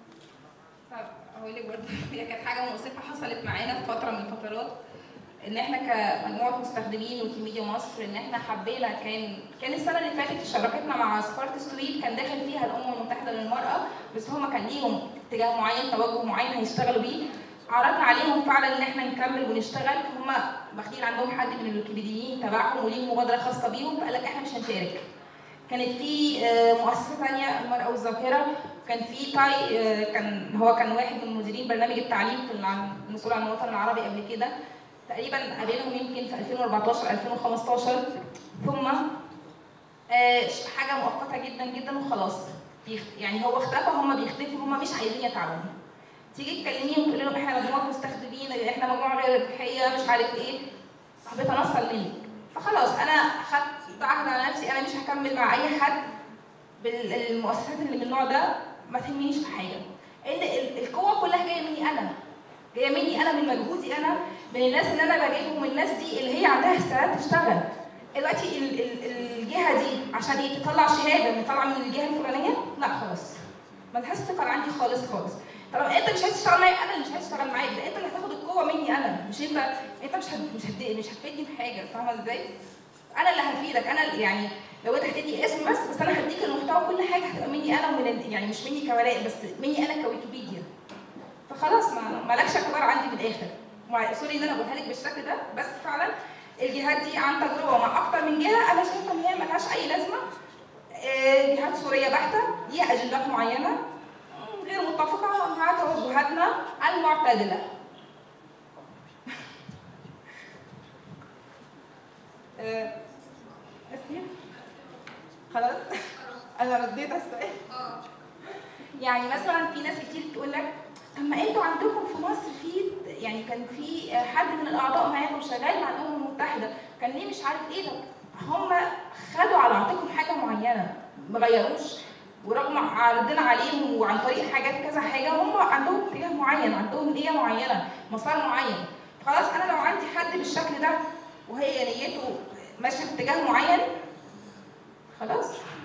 هقول لك برضه هي كانت حاجه مؤسفه حصلت معانا في فتره من الفترات ان احنا كمجموعه مستخدمين ويكيميديا مصر ان احنا حبينا كان كان السنه اللي فاتت شراكتنا مع سفاره السويد كان داخل فيها الامم المتحده للمراه بس هم كان ليهم اتجاه معين توجه معين هيشتغلوا بيه عرضنا عليهم فعلا ان احنا نكمل ونشتغل هم واخدين عندهم حد من الويكيبيديين تبعهم وليهم مبادره خاصه بيهم فقال لك احنا مش هنشارك كانت في آه، مؤسسه ثانيه المراه والذاكره كان في تاي آه، كان هو كان واحد من مديرين برنامج التعليم في الع- المسؤول عن الوطن العربي قبل كده تقريبا قابلهم يمكن في 2014 2015 ثم آه، حاجه مؤقته جدا جدا وخلاص بيخ- يعني هو اختفى هم بيختفوا هم مش عايزين يتعاونوا تيجي تكلميهم تقول لهم احنا مجموعه مستخدمين احنا مجموعه غير ربحيه مش عارف ايه بتنصل منك فخلاص انا خدت عهد على نفسي انا مش هكمل مع اي حد بالمؤسسات اللي من النوع ده ما تهمنيش في حاجه ان ال- القوه كلها جايه مني انا جايه مني انا من مجهودي انا من الناس اللي انا بجيبهم الناس دي اللي هي عندها استعداد تشتغل دلوقتي ال- ال- الجهه دي عشان ايه تطلع شهاده ان طالعه من الجهه الفلانيه لا خلاص ما لهاش ثقه عندي خالص خالص طب انت مش عايز تشتغل معايا انا اللي مش عايز اشتغل معاك ده انت اللي هتاخد القوه مني انا مش انت انت مش هت... مش هت... مش هتفيدني بحاجه فاهمه ازاي؟ انا اللي هفيدك انا اللي يعني لو انت هتدي اسم بس بس انا هديك المحتوى كل حاجه هتبقى مني انا ومن ال- يعني مش مني كولاء بس مني انا كويكيبيديا فخلاص ما مالكش اعتبار عندي من الاخر مع- سوري ان انا بقولها لك بالشكل ده بس فعلا الجهات دي عن تجربه مع اكتر من جهه انا شايفه ان هي ملهاش اي لازمه آه، جهات سوريه بحته ليها اجندات معينه مم، غير متفقه مع توجهاتنا المعتدله آه، اسمي انا رديت على السؤال يعني مثلا في ناس كتير تقول لك طب ما انتوا عندكم في مصر في يعني كان في حد من الاعضاء معاكم شغال مع الامم المتحده كان ليه مش عارف ايه ده هم خدوا على عاتقهم حاجه معينه ما غيروش ورغم عرضنا عليهم وعن طريق حاجات كذا حاجه هم عندهم اتجاه معين عندهم نيه معينه مسار معين خلاص انا لو عندي حد بالشكل ده وهي نيته ماشيه في اتجاه معين خلاص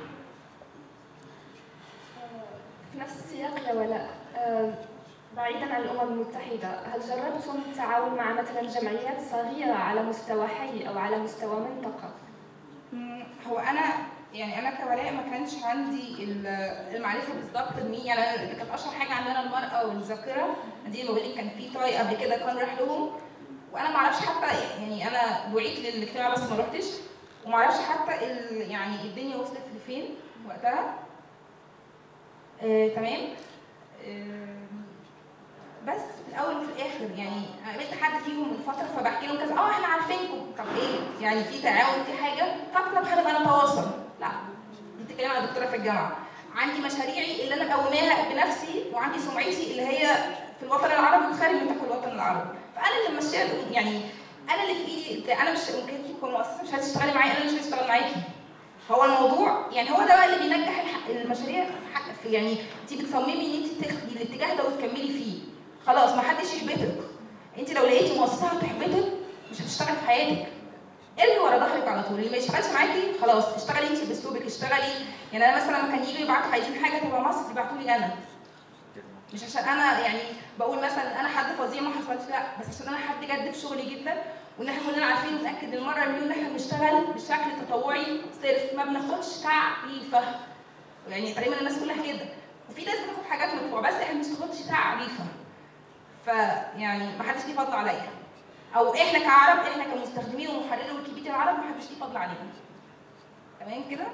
في نفس السياق يا ولاء آه، بعيدا عن الأمم المتحدة هل جربتم التعاون مع مثلا جمعيات صغيرة على مستوى حي أو على مستوى منطقة؟ مم، هو انا يعني انا كولاء ما كانش عندي ال- المعرفه بالظبط بمين يعني أنا اللي كانت اشهر حاجه عندنا المراه والذاكره دي اللي بقول لك كان في تاي قبل كده كان راح لهم وانا ما اعرفش حتى يعني انا دعيت للاجتماع بس ما رحتش وما اعرفش حتى ال- يعني الدنيا وصلت لفين وقتها آه، تمام آه، بس في الاول وفي الاخر يعني قابلت حد فيهم من فتره فبحكي لهم كذا اه احنا عارفينكم طب ايه يعني في تعاون في حاجه طب طب هنبقى نتواصل لا دي بتتكلم على دكتوره في الجامعه عندي مشاريعي اللي انا مقوماها بنفسي وعندي سمعتي اللي هي في الوطن العربي وخارج نطاق الوطن العربي فانا اللي ماشيه يعني انا اللي في ايدي انا مش ممكن تكون مؤسسه مش هتشتغلي معايا انا مش هشتغل معاكي هو الموضوع يعني هو ده بقى اللي بينجح الح- المشاريع في حق في يعني انت بتصممي ان انت تاخدي الاتجاه ده وتكملي فيه خلاص ما حدش يحبطك انت لو لقيتي مؤسسه هتحبطك مش هتشتغل في حياتك ارمي ورا ظهرك على طول اللي ما يشتغلش معاكي خلاص اشتغلي انت باسلوبك اشتغلي يعني انا مثلا لما كان يجوا يبعتوا عايزين حاجه تبقى مصر يبعتوا لي انا مش عشان انا يعني بقول مثلا انا حد فظيع ما حصلش لا بس عشان انا حد جد في شغلي جدا وان احنا كلنا عارفين ونتاكد المره مليون ان احنا بنشتغل بشكل تطوعي صرف ما بناخدش تعريفه يعني تقريبا الناس كلها كده وفي ناس بتاخد حاجات مدفوعه بس احنا مش بناخدش تعريفه فيعني ما حدش ليه فضل عليا او احنا كعرب احنا كمستخدمين ومحررين ويكيبيديا العرب ما حدش ليه فضل علينا تمام كده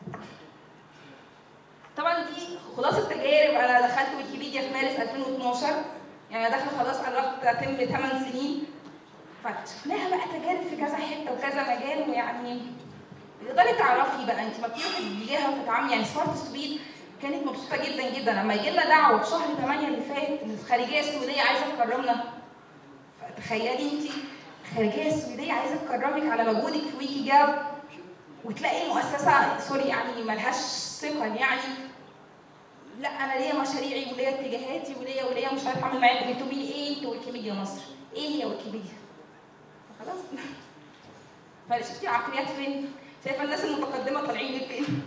طبعا دي خلاصه تجارب انا دخلت ويكيبيديا في مارس 2012 يعني انا داخله خلاص قربت اتم 8 سنين فشفناها بقى تجارب في كذا حته وكذا مجال ويعني تقدري تعرفي بقى انت ما بتروحي تجيها وتتعاملي يعني سمارت السويد كانت مبسوطه جدا جدا لما يجي لنا دعوه في شهر 8 اللي فات ان الخارجيه السويديه عايزه تكرمنا فتخيلي انت الخارجيه السويديه عايزه تكرمك على مجهودك في ويكي جاب وتلاقي المؤسسه سوري يعني ملهاش ثقل يعني لا انا ليا مشاريعي وليا اتجاهاتي وليا وليا مش عارف اعمل معاكم انتوا مين ايه انتوا ويكيميديا مصر ايه هي ويكيميديا خلاص فشفتي العقليات فين شايفه الناس المتقدمه طالعين من فين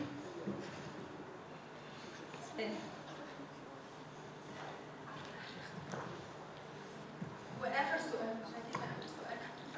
واخر سؤال شايفين اخر سؤال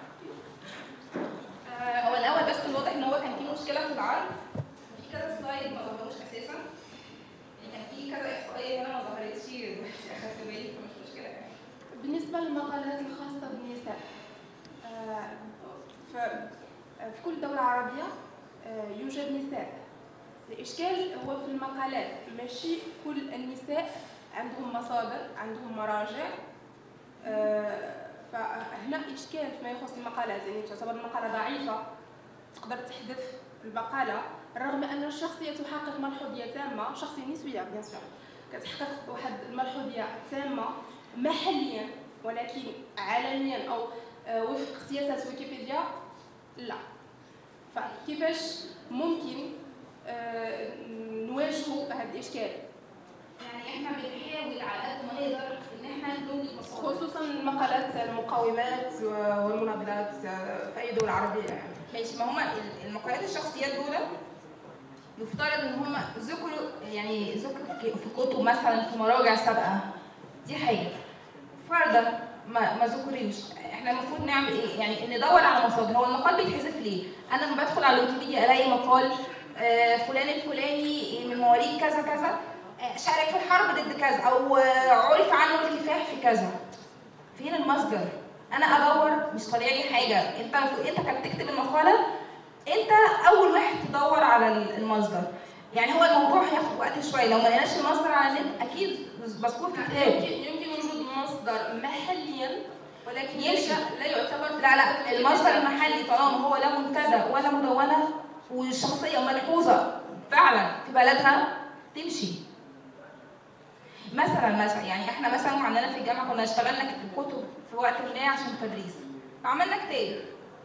آه، هو الاول بس الواضح ان هو كان في مشكله في العرض في كذا سلايد ما ظهروش اساسا يعني كان في كذا احصائيه هنا ما ظهرتش اخدت بالي فمش مشكله يعني بالنسبة للمقالات الخاصة بالنساء آه، ف- في كل دولة عربية آه، يوجد نساء الإشكال هو في المقالات ماشي كل النساء عندهم مصادر عندهم مراجع آه، فهنا إشكال فيما يخص المقالات يعني تعتبر المقالة ضعيفة تقدر تحذف المقالة رغم أن الشخصية تحقق ملحوظية تامة شخصية نسوية بيان سور كتحقق واحد الملحوظية تامة محليا ولكن عالميا او آه، وفق سياسات ويكيبيديا لا فكيفاش ممكن آه، نواجهوا هذا الاشكال يعني احنا بنحاول على قد ما نقدر ان احنا نلغي المصادر خصوصا مقالات المقاومات والمناضلات في اي دوله عربيه يعني ماشي ما هما ال- المقالات الشخصيات دول يفترض ان هما ذكروا يعني ذكروا في في كتب مثلا في مراجع سابقه دي حاجه فرضا ما ما ذكروش احنا المفروض نعمل ايه يعني ندور على مصادر هو المقال بيتحذف ليه انا لما بدخل على الويكيبيديا الاقي مقال آه، فلان الفلاني من مواليد كذا كذا آه، شارك في الحرب ضد كذا او آه، عرف عنه الكفاح في كذا فين المصدر انا ادور مش طالع لي حاجه انت انت كنت تكتب المقاله انت اول واحد تدور على المصدر يعني هو الموضوع هياخد وقت شويه لو ما لقيناش المصدر على النت اكيد مذكور في كتاب يمكن يمكن وجود مصدر محليا ولكن يمشي. ليس لا يعتبر لا لا المصدر المحلي طالما هو لا منتدى ولا مدونه والشخصيه ملحوظه فعلا في بلدها تمشي مثلا مثلا يعني احنا مثلا عندنا في الجامعه كنا اشتغلنا كتب في وقت ما عشان التدريس فعملنا كتاب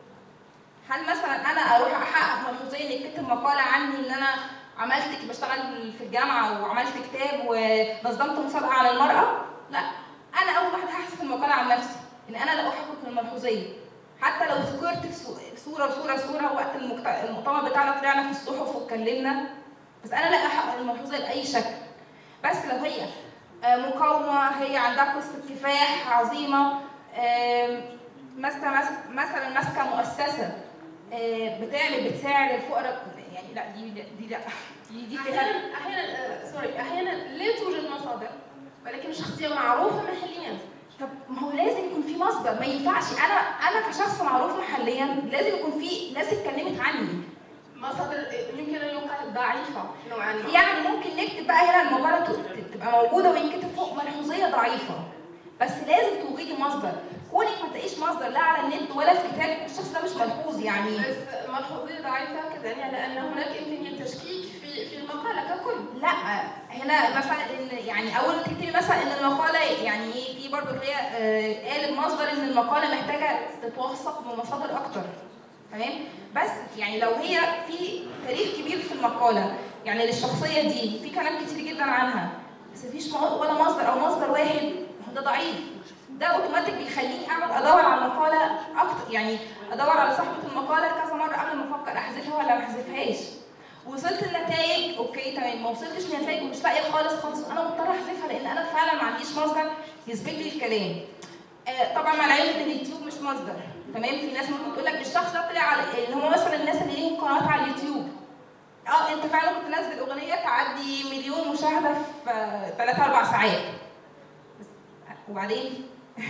هل مثلا انا اروح احقق ملحوظيه ان يكتب مقاله عني ان انا عملت بشتغل في الجامعه وعملت كتاب ونظمت مسابقه عن المراه لا انا اول واحده هحذف المقاله عن نفسي ان انا لا احقق الملحوظيه حتى لو ذكرت في صو- صوره صوره صوره وقت المجت- المؤتمر بتاعنا طلعنا في الصحف واتكلمنا بس انا لا احقق الملحوظيه باي شكل بس لو هي آه، مقاومه هي عندها قصه كفاح عظيمه آم، ماسكه ماسك- مثلا ماسكه مؤسسه آه، بتعمل بتساعد الفقراء يعني لا دي دي لا دي دي فيها احيانا احيانا آه، سوري احيانا لا توجد مصادر ولكن الشخصيه معروفه محليا طب ما هو لازم يكون في مصدر ما ينفعش انا انا كشخص معروف محليا لازم يكون في ناس اتكلمت عني مصادر آه، يمكن ان يقال ضعيفه نوعا ما يعني ممكن نكتب بقى هنا المقاله ت- تبقى موجوده وينكتب فوق ملحوظيه ضعيفه بس لازم توجدي مصدر كونك ما تلاقيش مصدر لا على النت ولا في كتاب الشخص ده مش ملحوظ يعني بس ملحوظيه ضعيفه كذلك لان هناك امكانيه تشكيك في في المقاله ككل لا هنا مثلا ان يعني اول ما تكتبي مثلا ان المقاله يعني ايه في برضه اللي هي آه، قالب مصدر ان المقاله محتاجه تتوثق بمصادر اكتر تمام بس يعني لو هي في تاريخ كبير في المقاله يعني للشخصيه دي في كلام كتير جدا عنها بس مفيش مو- ولا مصدر او مصدر واحد ده ضعيف ده اوتوماتيك بيخليني اقعد ادور على المقاله اكتر يعني ادور على صاحبه المقاله كذا مره قبل ما افكر احذفها ولا ما احذفهاش وصلت لنتائج اوكي تمام ما وصلتش لنتائج ومش لاقيه خالص خالص انا مضطره احذفها لان انا فعلا ما عنديش مصدر يثبت لي الكلام آه طبعا مع العلم ان اليوتيوب مش مصدر تمام في ناس ممكن تقول لك الشخص ده طلع على اللي هم مثلا الناس اللي ليهم قنوات على اليوتيوب اه انت فعلا كنت تنزل اغنيه تعدي مليون مشاهده في 3 4 ساعات بس وبعدين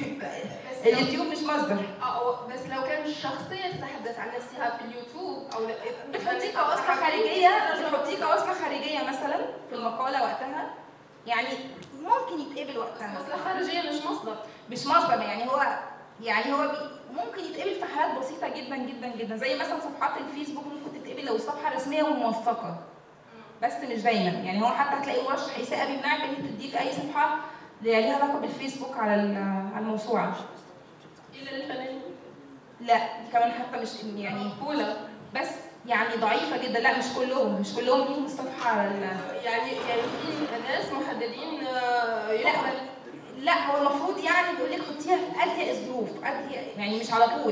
بس لو- اليوتيوب مش مصدر اه بس لو كان الشخصيه تتحدث عن نفسها في اليوتيوب او بتحطيه كوصفه خارجيه بتحطيه كوصفه خارجيه مثلا في المقاله وقتها يعني ممكن يتقبل وقتها مصلحه خارجيه مش مصدر مش مصدر يعني هو يعني هو بي ممكن يتقبل في حالات بسيطه جدا جدا جدا زي مثلا صفحات الفيسبوك ممكن تتقبل لو الصفحه رسميه وموثقه بس مش دايما يعني هو حتى هتلاقي مرشح اساءه بيمنعك ان انت تضيف اي صفحه اللي ليها علاقه بالفيسبوك على ال- على الموسوعه الى الفنانين لا دي كمان حتى مش يعني اولى بس يعني ضعيفه جدا لا مش كلهم مش كلهم ليهم الصفحه على ال- يعني يعني في ناس محددين آه، يقبل لا هو المفروض يعني بيقول لك حطيها في اضيق الظروف اضيق يعني مش على طول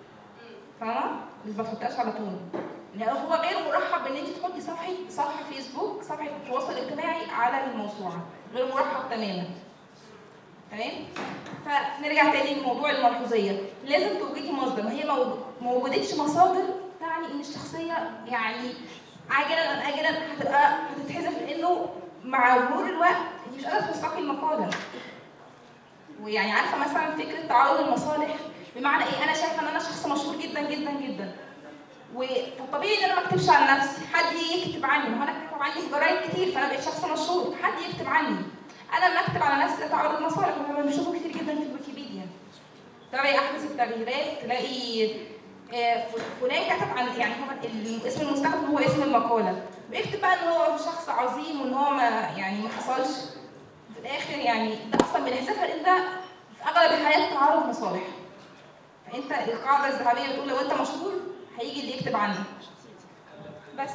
فاهمه؟ مش ما تحطيهاش على طول يعني هو غير مرحب بان انت تحطي صفحه صفحه فيسبوك صفحه تواصل اجتماعي على الموسوعه غير مرحب تماما تمام فنرجع تاني لموضوع الملحوظيه لازم توجدي مصدر ما هي موجود- ما وجدتش مصادر تعني ان الشخصيه يعني عاجلا ام اجلا هتبقى هتتحذف لانه مع مرور الوقت انت مش قادره توثقي المقاله ويعني عارفه مثلا فكره تعارض المصالح بمعنى ايه انا شايفه ان انا شخص مشهور جدا جدا جدا و- فالطبيعي ان انا ما اكتبش عن نفسي حد يكتب عني ما هو انا كتب عني في جرايد كتير فانا بقيت شخص مشهور حد يكتب عني انا لما اكتب على نفسي ده تعارض مصالح وكنا بنشوفه كتير جدا في الويكيبيديا تابعي احدث التغييرات تلاقي آه، ف- فلان كتب عن يعني هو ال- اسم المستخدم هو اسم المقاله بيكتب بقى ان هو شخص عظيم وان هو ما يعني ما حصلش في الاخر يعني ده اصلا بنحسبها لان ده في اغلب الحالات تعارض مصالح فانت القاعده الذهبيه بتقول لو انت مشهور هيجي اللي يكتب عنك بس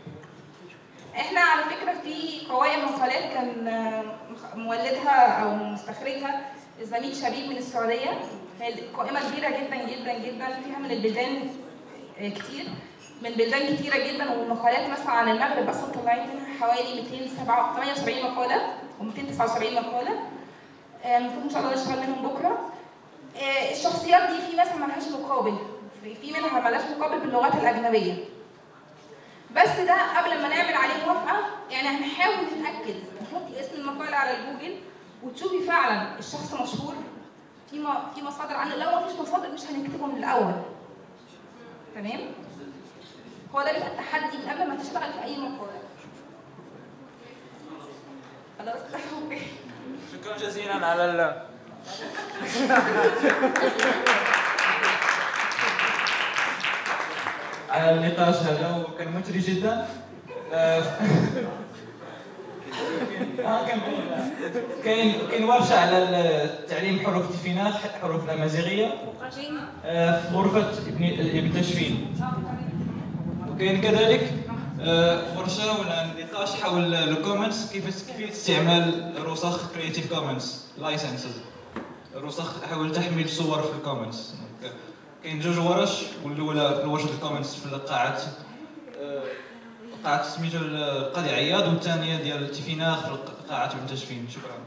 احنا على فكره في قوائم مقالات كان آه، مخ- مولدها او مستخرجها الزميل شبيب من السعوديه هي قائمه كبيره جدا جدا جدا فيها من البلدان آه، كتير من بلدان كتيره جدا والمقالات مثلا عن المغرب بس مطلعين منها حوالي 278 مقاله و279 مقاله آه، المفروض ان شاء الله نشتغل منهم بكره آه، الشخصيات دي في مثلا ملهاش مقابل في في منها ملهاش مقابل باللغات الاجنبيه بس ده قبل ما نعمل عليه موافقه يعني هنحاول نتاكد نحطي اسم المقاله على الجوجل وتشوفي فعلا الشخص مشهور في ما في مصادر عنه لو ما فيش مصادر مش هنكتبه من الاول تمام هو ده بيبقى التحدي من قبل ما تشتغل في اي مقاله خلاص اوكي شكرا جزيلا على ال على النقاش هذا وكان مثري جدا آه، آه، كان كاين كاين ورشه على تعليم حروف التيفينات حروف الامازيغيه آه، في غرفه ابن ابن تشفين وكاين كذلك آه، ورشه ولا نقاش حول الكومنتس كيف كيف استعمال رسخ كريتيف كومنتس لايسنسز رسخ حول تحميل صور في الكومنتس كاين جوج ورش والاولى ورشه الكومنتس في القاعات آه، قاعة سميتو القاضي عياض والثانية ديال التيفيناخ في قاعة المنتشفين شكرا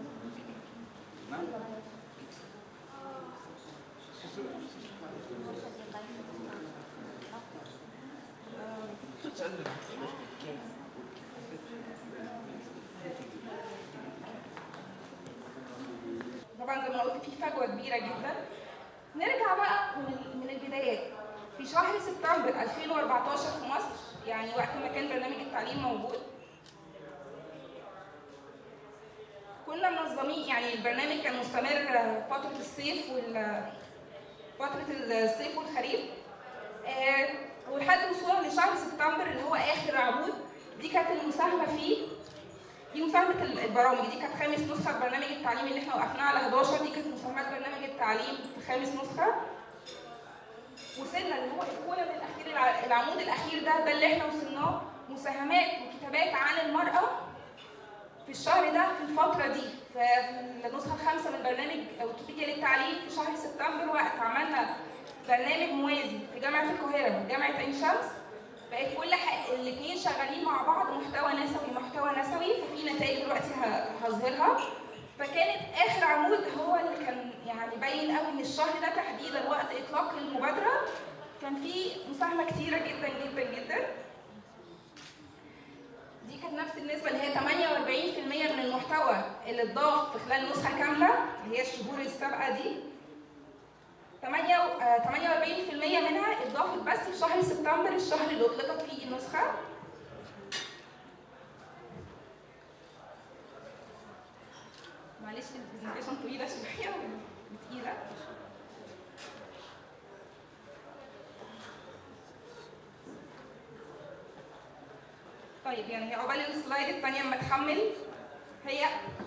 طبعا زي ما قلت في فجوه كبيره جدا نرجع بقى من من البدايات في شهر سبتمبر 2014 في مصر يعني وقت ما كان برنامج التعليم موجود كنا منظمين يعني البرنامج كان مستمر فترة الصيف وال فترة الصيف والخريف آه، ولحد وصولا لشهر سبتمبر اللي هو آخر عمود دي كانت المساهمة فيه دي مساهمة البرامج دي كانت خامس نسخة في برنامج التعليم اللي احنا وقفناه على 11 دي كانت مساهمات برنامج التعليم في خامس نسخة وصلنا اللي هو الكولم الاخير الع- العمود الاخير ده ده اللي احنا وصلناه مساهمات وكتابات عن المراه في الشهر ده في الفتره دي في النسخه الخامسه من برنامج ويكيبيديا للتعليم في شهر سبتمبر وقت عملنا برنامج موازي في جامعه القاهره وجامعه عين شمس بقت كل ح... الاثنين شغالين مع بعض محتوى نسوي محتوى نسوي ففي نتائج دلوقتي ه- هظهرها فكانت اخر عمود هو اللي كان يعني باين قوي ان الشهر ده تحديدا وقت اطلاق المبادره كان في مساهمه كتيره جدا جدا جدا دي كانت نفس النسبه اللي هي 48% من المحتوى اللي اتضاف في خلال نسخه كامله اللي هي الشهور السابقه دي 8 آه، 48% منها اتضافت بس في شهر سبتمبر الشهر اللي اطلقت فيه النسخه معلش البرزنتيشن طويله شويه وتقيله طيب يعني عقبال السلايد الثانيه اما تحمل هي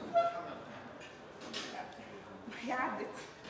هي عدت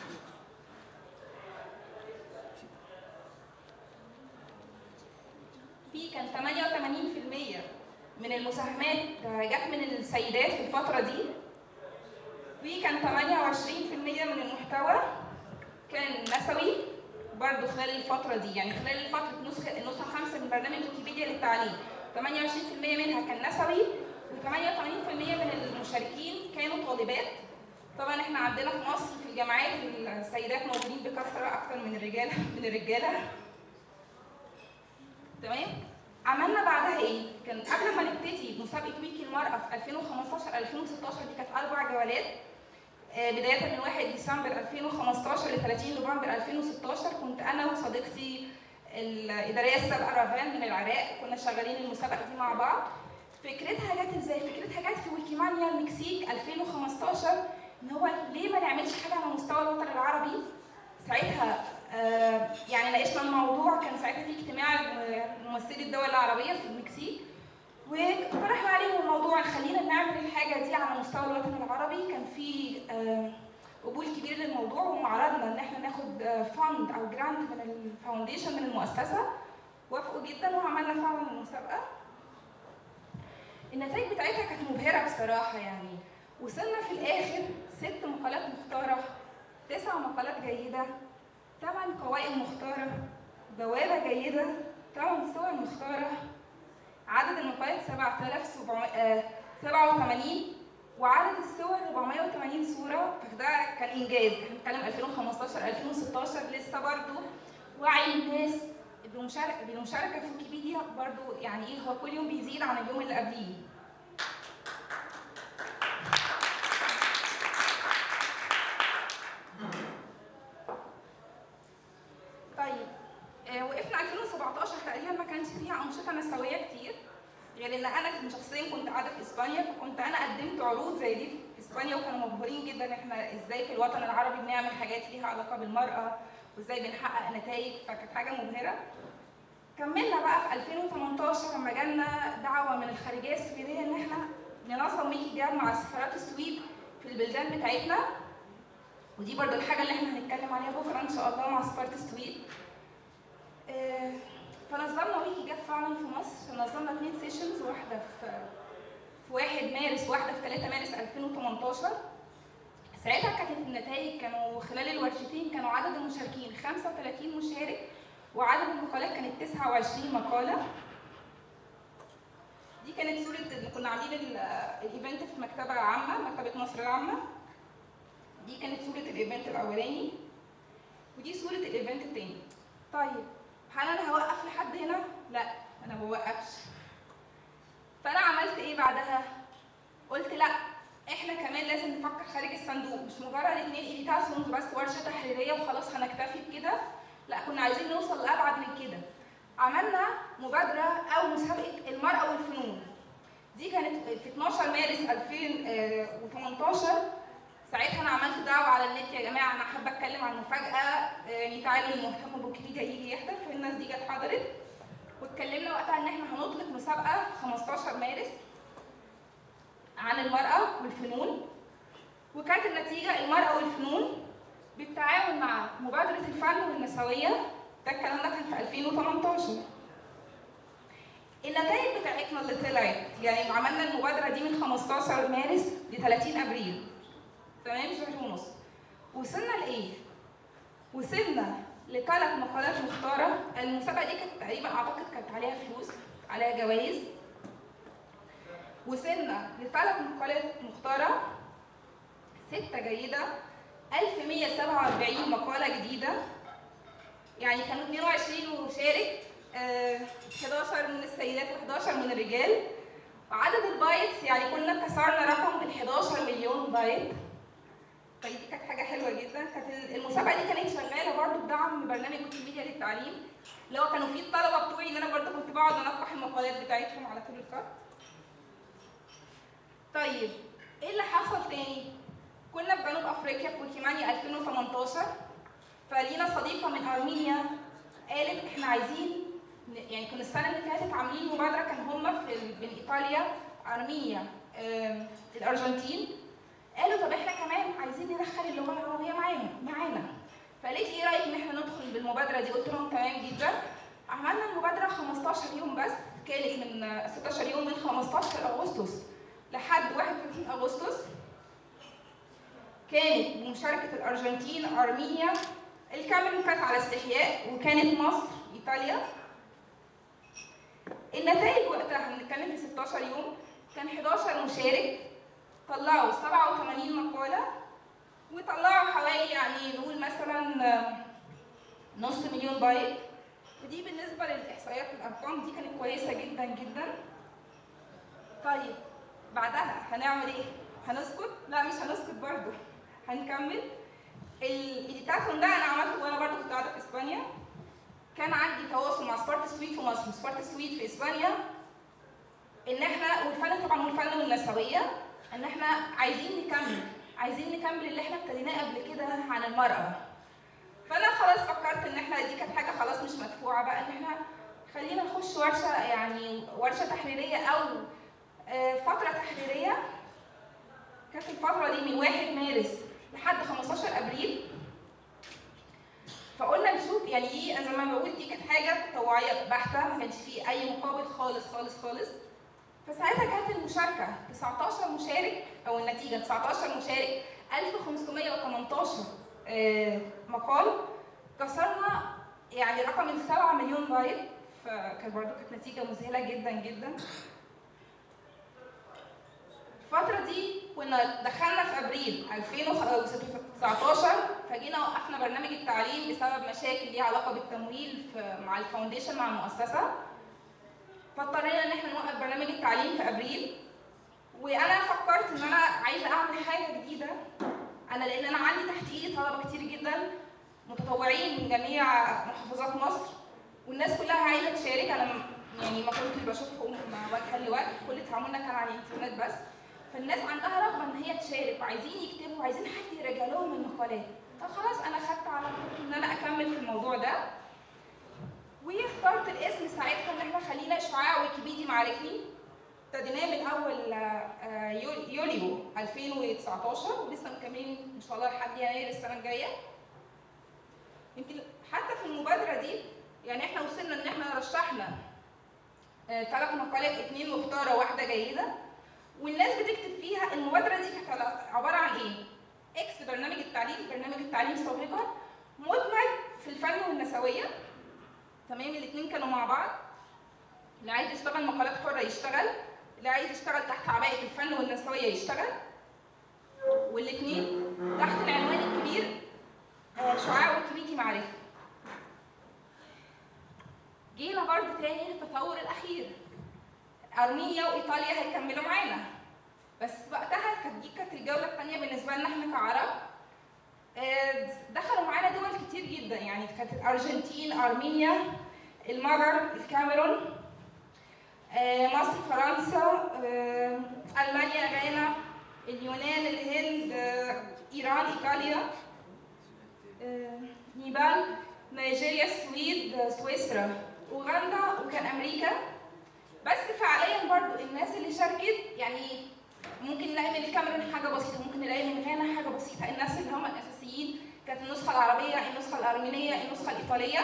في كان 88% من المساهمات جت من السيدات في الفترة دي وكان 28% من المحتوى كان نسوي برضه خلال الفترة دي يعني خلال فترة نسخة النسخة الخامسة من برنامج ويكيبيديا للتعليم 28% منها كان نسوي و88% من المشاركين كانوا طالبات طبعا احنا عندنا في مصر في الجامعات السيدات موجودين بكثرة أكثر من الرجال من الرجالة تمام عملنا بعدها ايه؟ كان قبل ما نبتدي مسابقه ويكي المراه في 2015 2016 دي كانت اربع جولات آه، بدايه من 1 ديسمبر 2015 ل 30 نوفمبر 2016 كنت انا وصديقتي الاداريه السابقه رافان من العراق كنا شغالين المسابقه دي مع بعض فكرتها جت ازاي؟ فكرتها جت في ويكيمانيا المكسيك 2015 ان هو ليه ما نعملش حاجه على مستوى الوطن العربي ساعتها آه، يعني ناقشنا الموضوع كان ساعتها في اجتماع ممثلي الدول العربيه في المكسيك واقترحنا عليهم الموضوع خلينا نعمل الحاجه دي على مستوى الوطن العربي كان في آه، قبول كبير للموضوع وعرضنا ان احنا ناخد فند او جرانت من الفاونديشن من المؤسسه وافقوا جدا وعملنا فعلا المسابقه النتائج بتاعتها كانت مبهره بصراحه يعني وصلنا في الاخر ست مقالات مختاره تسع مقالات جيده ثمان قوائم مختاره بوابه جيده ثمان صور مختاره عدد المقالات 7787 وعدد الصور 480 صوره فده كان انجاز احنا بنتكلم 2015 2016 لسه برضو وعي الناس بالمشاركه بالمشاركه في ويكيبيديا برضو يعني ايه هو كل يوم بيزيد عن اليوم اللي قبليه طيب آه، وقفنا 2017 تقريبا ما كانش فيها انشطه نسويه كتير غير ان انا شخصيا كنت قاعده في اسبانيا فكنت انا قدمت عروض زي دي في اسبانيا وكانوا مبهورين جدا احنا ازاي في الوطن العربي بنعمل حاجات ليها علاقه بالمراه وازاي بنحقق نتائج فكانت حاجه مبهره كملنا بقى في 2018 لما جالنا دعوه من الخارجيه السويديه ان احنا ننظم ويكي جاب مع سفارات السويد في البلدان بتاعتنا ودي برضو الحاجه اللي احنا هنتكلم عليها بكره ان شاء الله مع سفاره السويد آه، فنظمنا ويكي جاب فعلا في مصر نظمنا اثنين سيشنز واحده في في 1 مارس واحده في 3 مارس 2018 ساعتها كانت النتائج كانوا خلال الورشتين كانوا عدد المشاركين 35 مشارك وعدد المقالات كانت 29 مقالة دي كانت صورة اللي كنا عاملين ال- الايفنت في مكتبة عامة مكتبة مصر العامة دي كانت صورة الايفنت الأولاني ودي صورة الايفنت التاني طيب هل أنا هوقف لحد هنا؟ لا أنا ما بوقفش فأنا عملت إيه بعدها؟ قلت لا احنا كمان لازم نفكر خارج الصندوق مش مجرد اتنين ايديتاسيونز بس ورشه تحريريه وخلاص هنكتفي بكده لا كنا عايزين نوصل لابعد من كده عملنا مبادره او مسابقه المراه والفنون دي كانت في 12 مارس 2018 ساعتها انا عملت دعوه على النت يا جماعه انا حابه اتكلم عن مفاجاه يعني تعالوا المهتم بويكيبيديا يجي يحضر فالناس دي جت حضرت واتكلمنا وقتها ان احنا هنطلق مسابقه في 15 مارس عن المرأة والفنون وكانت النتيجة المرأة والفنون بالتعاون مع مبادرة الفن والنسوية ده الكلام ده كان في 2018 النتائج بتاعتنا اللي طلعت يعني عملنا المبادرة دي من 15 مارس ل 30 أبريل تمام شهر ونص وصلنا لإيه؟ وصلنا لثلاث مقالات مختارة المسابقة دي كانت تقريبا أعتقد كانت عليها فلوس عليها جوائز وصلنا لثلاث مقالات مختارة ستة جيدة 1147 مقالة جديدة يعني كانوا 22 مشارك آه، 11 من السيدات و11 من الرجال وعدد البايتس يعني كنا كسرنا رقم ال 11 مليون بايت فدي كانت حاجة حلوة جدا كانت المسابقة دي كانت شغالة برضه بدعم برنامج ويكيميديا للتعليم اللي هو كانوا فيه الطلبة بتوعي ان انا برضه كنت بقعد انقح المقالات بتاعتهم على طول الخط طيب ايه اللي حصل تاني؟ كنا في جنوب افريقيا في ويكيمانيا 2018 فلينا صديقه من ارمينيا قالت احنا عايزين ن- يعني كنا السنه اللي فاتت عاملين مبادره كان هم في ال- بين ايطاليا ارمينيا آم، الارجنتين قالوا طب احنا كمان عايزين ندخل اللغه العربيه معاهم معانا فقالت لي ايه رايك ان احنا ندخل بالمبادره دي قلت لهم تمام جدا عملنا المبادره 15 يوم بس كانت من آه، 16 يوم من 15 اغسطس لحد 31 اغسطس كانت بمشاركه الارجنتين ارمينيا الكاميرون كانت على استحياء وكانت مصر ايطاليا النتائج وقتها بنتكلم في 16 يوم كان 11 مشارك طلعوا 87 مقاله وطلعوا حوالي يعني نقول مثلا آه، نص مليون بايت ودي بالنسبه للاحصائيات والارقام دي كانت كويسه جدا جدا طيب بعدها هنعمل ايه؟ هنسكت؟ لا مش هنسكت برضه هنكمل التاثون ده انا عملته وانا برضه كنت قاعده في اسبانيا كان عندي تواصل مع سبارتا سويت في مصر وسبارتا سويت في اسبانيا ان احنا والفن طبعا والفن والنسويه ان احنا عايزين نكمل عايزين نكمل اللي احنا ابتديناه قبل كده عن المراه فانا خلاص فكرت ان احنا دي كانت حاجه خلاص مش مدفوعه بقى ان احنا خلينا نخش ورشه يعني ورشه تحريريه او آه، فترة تحريرية كانت الفترة دي من 1 مارس لحد 15 ابريل فقلنا نشوف يعني دي أنا زي ما بقول دي كانت حاجة تطوعية بحتة ما كانش فيه أي مقابل خالص خالص خالص فساعتها كانت المشاركة 19 مشارك أو النتيجة 19 مشارك 1518 آه، مقال كسرنا يعني رقم ال 7 مليون بايت فكانت برضه كانت نتيجة مذهلة جدا جدا الفترة دي كنا دخلنا في ابريل 2019 فجينا وقفنا برنامج التعليم بسبب مشاكل ليها علاقة بالتمويل في مع الفاونديشن مع المؤسسة فاضطرينا ان احنا نوقف برنامج التعليم في ابريل وانا فكرت ان انا عايزه اعمل حاجه جديده انا لان انا عندي تحت ايدي طلبه كتير جدا متطوعين من جميع محافظات مصر والناس كلها عايزه تشارك انا م- يعني ما كنتش بشوفهم مع وجها لوجه كل تعاملنا كان على الانترنت بس فالناس عندها رغبه ان هي تشارك وعايزين يكتبوا وعايزين حد يراجع لهم المقالات طب خلاص انا خدت على خاطري ان انا اكمل في الموضوع ده و واخترت الاسم ساعتها ان احنا خلينا شعاع ويكيبيدي معرفي ابتديناه من اول آه، يول- يوليو 2019 ولسه مكملين ان شاء الله لحد يناير السنه الجايه يمكن حتى في المبادره دي يعني احنا وصلنا ان احنا رشحنا ثلاث مقالات اتنين مختاره واحده جيده والناس بتكتب فيها المبادره دي كانت على- عباره عن ايه؟ اكس برنامج التعليم برنامج التعليم سابقا مدمج في الفن والنسويه تمام الاثنين كانوا مع بعض اللي عايز يشتغل مقالات حره يشتغل اللي عايز يشتغل تحت عباءه الفن والنسويه يشتغل والاثنين تحت العنوان الكبير آه، شعاع ويكيبيدي معرفي جينا برضه تاني للتطور الاخير ارمينيا وايطاليا هيكملوا معانا بس وقتها كانت دي كانت الجوله الثانيه بالنسبه لنا احنا كعرب آه، دخلوا معانا دول كتير جدا يعني كانت الارجنتين ارمينيا المجر الكاميرون آه، مصر فرنسا آه، المانيا غانا اليونان الهند آه، ايران ايطاليا آه، نيبال نيجيريا السويد آه، سويسرا اوغندا وكان امريكا بس فعليا برضو الناس اللي شاركت يعني ممكن نلاقي من الكاميرون حاجه بسيطه ممكن نلاقي من غانا حاجه بسيطه الناس اللي هم الاساسيين كانت النسخه العربيه النسخه الارمينيه النسخه الايطاليه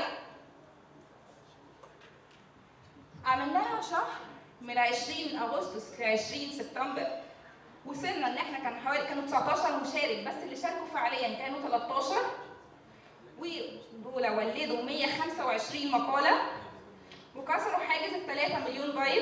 عملناها شهر من 20 اغسطس ل 20 سبتمبر وصلنا ان احنا كان حوالي كانوا 19 مشارك بس اللي شاركوا فعليا كانوا 13 ودول ولدوا 125 مقاله وكسروا حاجز ال 3 مليون بايت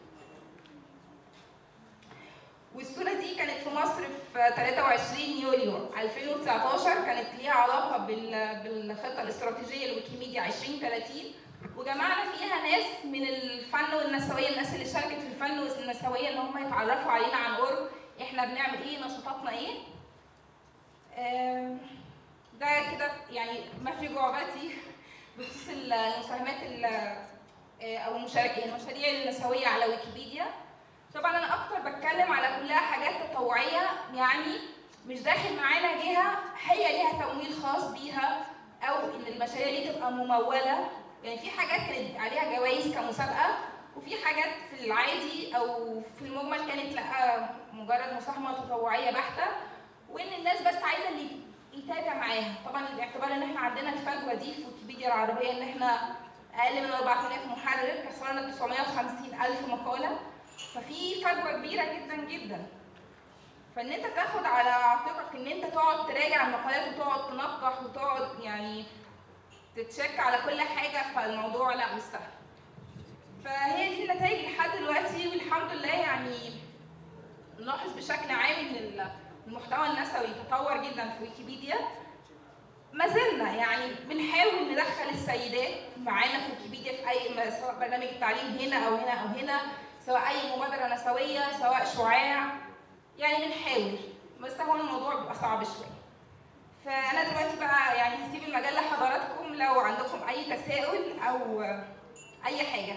والصورة دي كانت في مصر في 23 يوليو 2019 كانت ليها علاقة بال- بالخطة الاستراتيجية لويكيميديا 2030 وجمعنا فيها ناس من الفن والنسوية الناس اللي شاركت في الفن والنسوية ان هم يتعرفوا علينا عن قرب احنا بنعمل ايه نشاطاتنا ايه آم، ده كده يعني ما في جعبتي بخصوص المساهمات ال- آه، او المشاركة المشاريع النسوية على ويكيبيديا طبعا انا اكتر بتكلم على كلها حاجات تطوعيه يعني مش داخل معانا جهه هي ليها تمويل خاص بيها او ان المشاريع دي تبقى مموله يعني في حاجات كانت عليها جوائز كمسابقه وفي حاجات في العادي او في المجمل كانت لا مجرد مساهمه تطوعيه بحته وان الناس بس عايزه اللي يتابع معاها طبعا باعتبار ان احنا عندنا الفجوه دي في ويكيبيديا العربيه ان احنا اقل من 4000 محرر كسرنا 950 الف مقاله ففي فجوه كبيره جدا جدا فان انت تاخد على عاتقك ان انت تقعد تراجع المقالات وتقعد تنقح وتقعد يعني تتشك على كل حاجه فالموضوع لا مش سهل فهي دي النتائج لحد دلوقتي والحمد لله يعني نلاحظ بشكل عام ان المحتوى النسوي تطور جدا في ويكيبيديا ما زلنا يعني بنحاول ندخل السيدات معانا في ويكيبيديا في اي سواء برنامج التعليم هنا او هنا او هنا سواء اي مبادره نسويه سواء شعاع يعني بنحاول بس هو الموضوع بيبقى صعب شويه فانا دلوقتي بقى يعني هسيب المجال لحضراتكم لو عندكم اي تساؤل او اي حاجه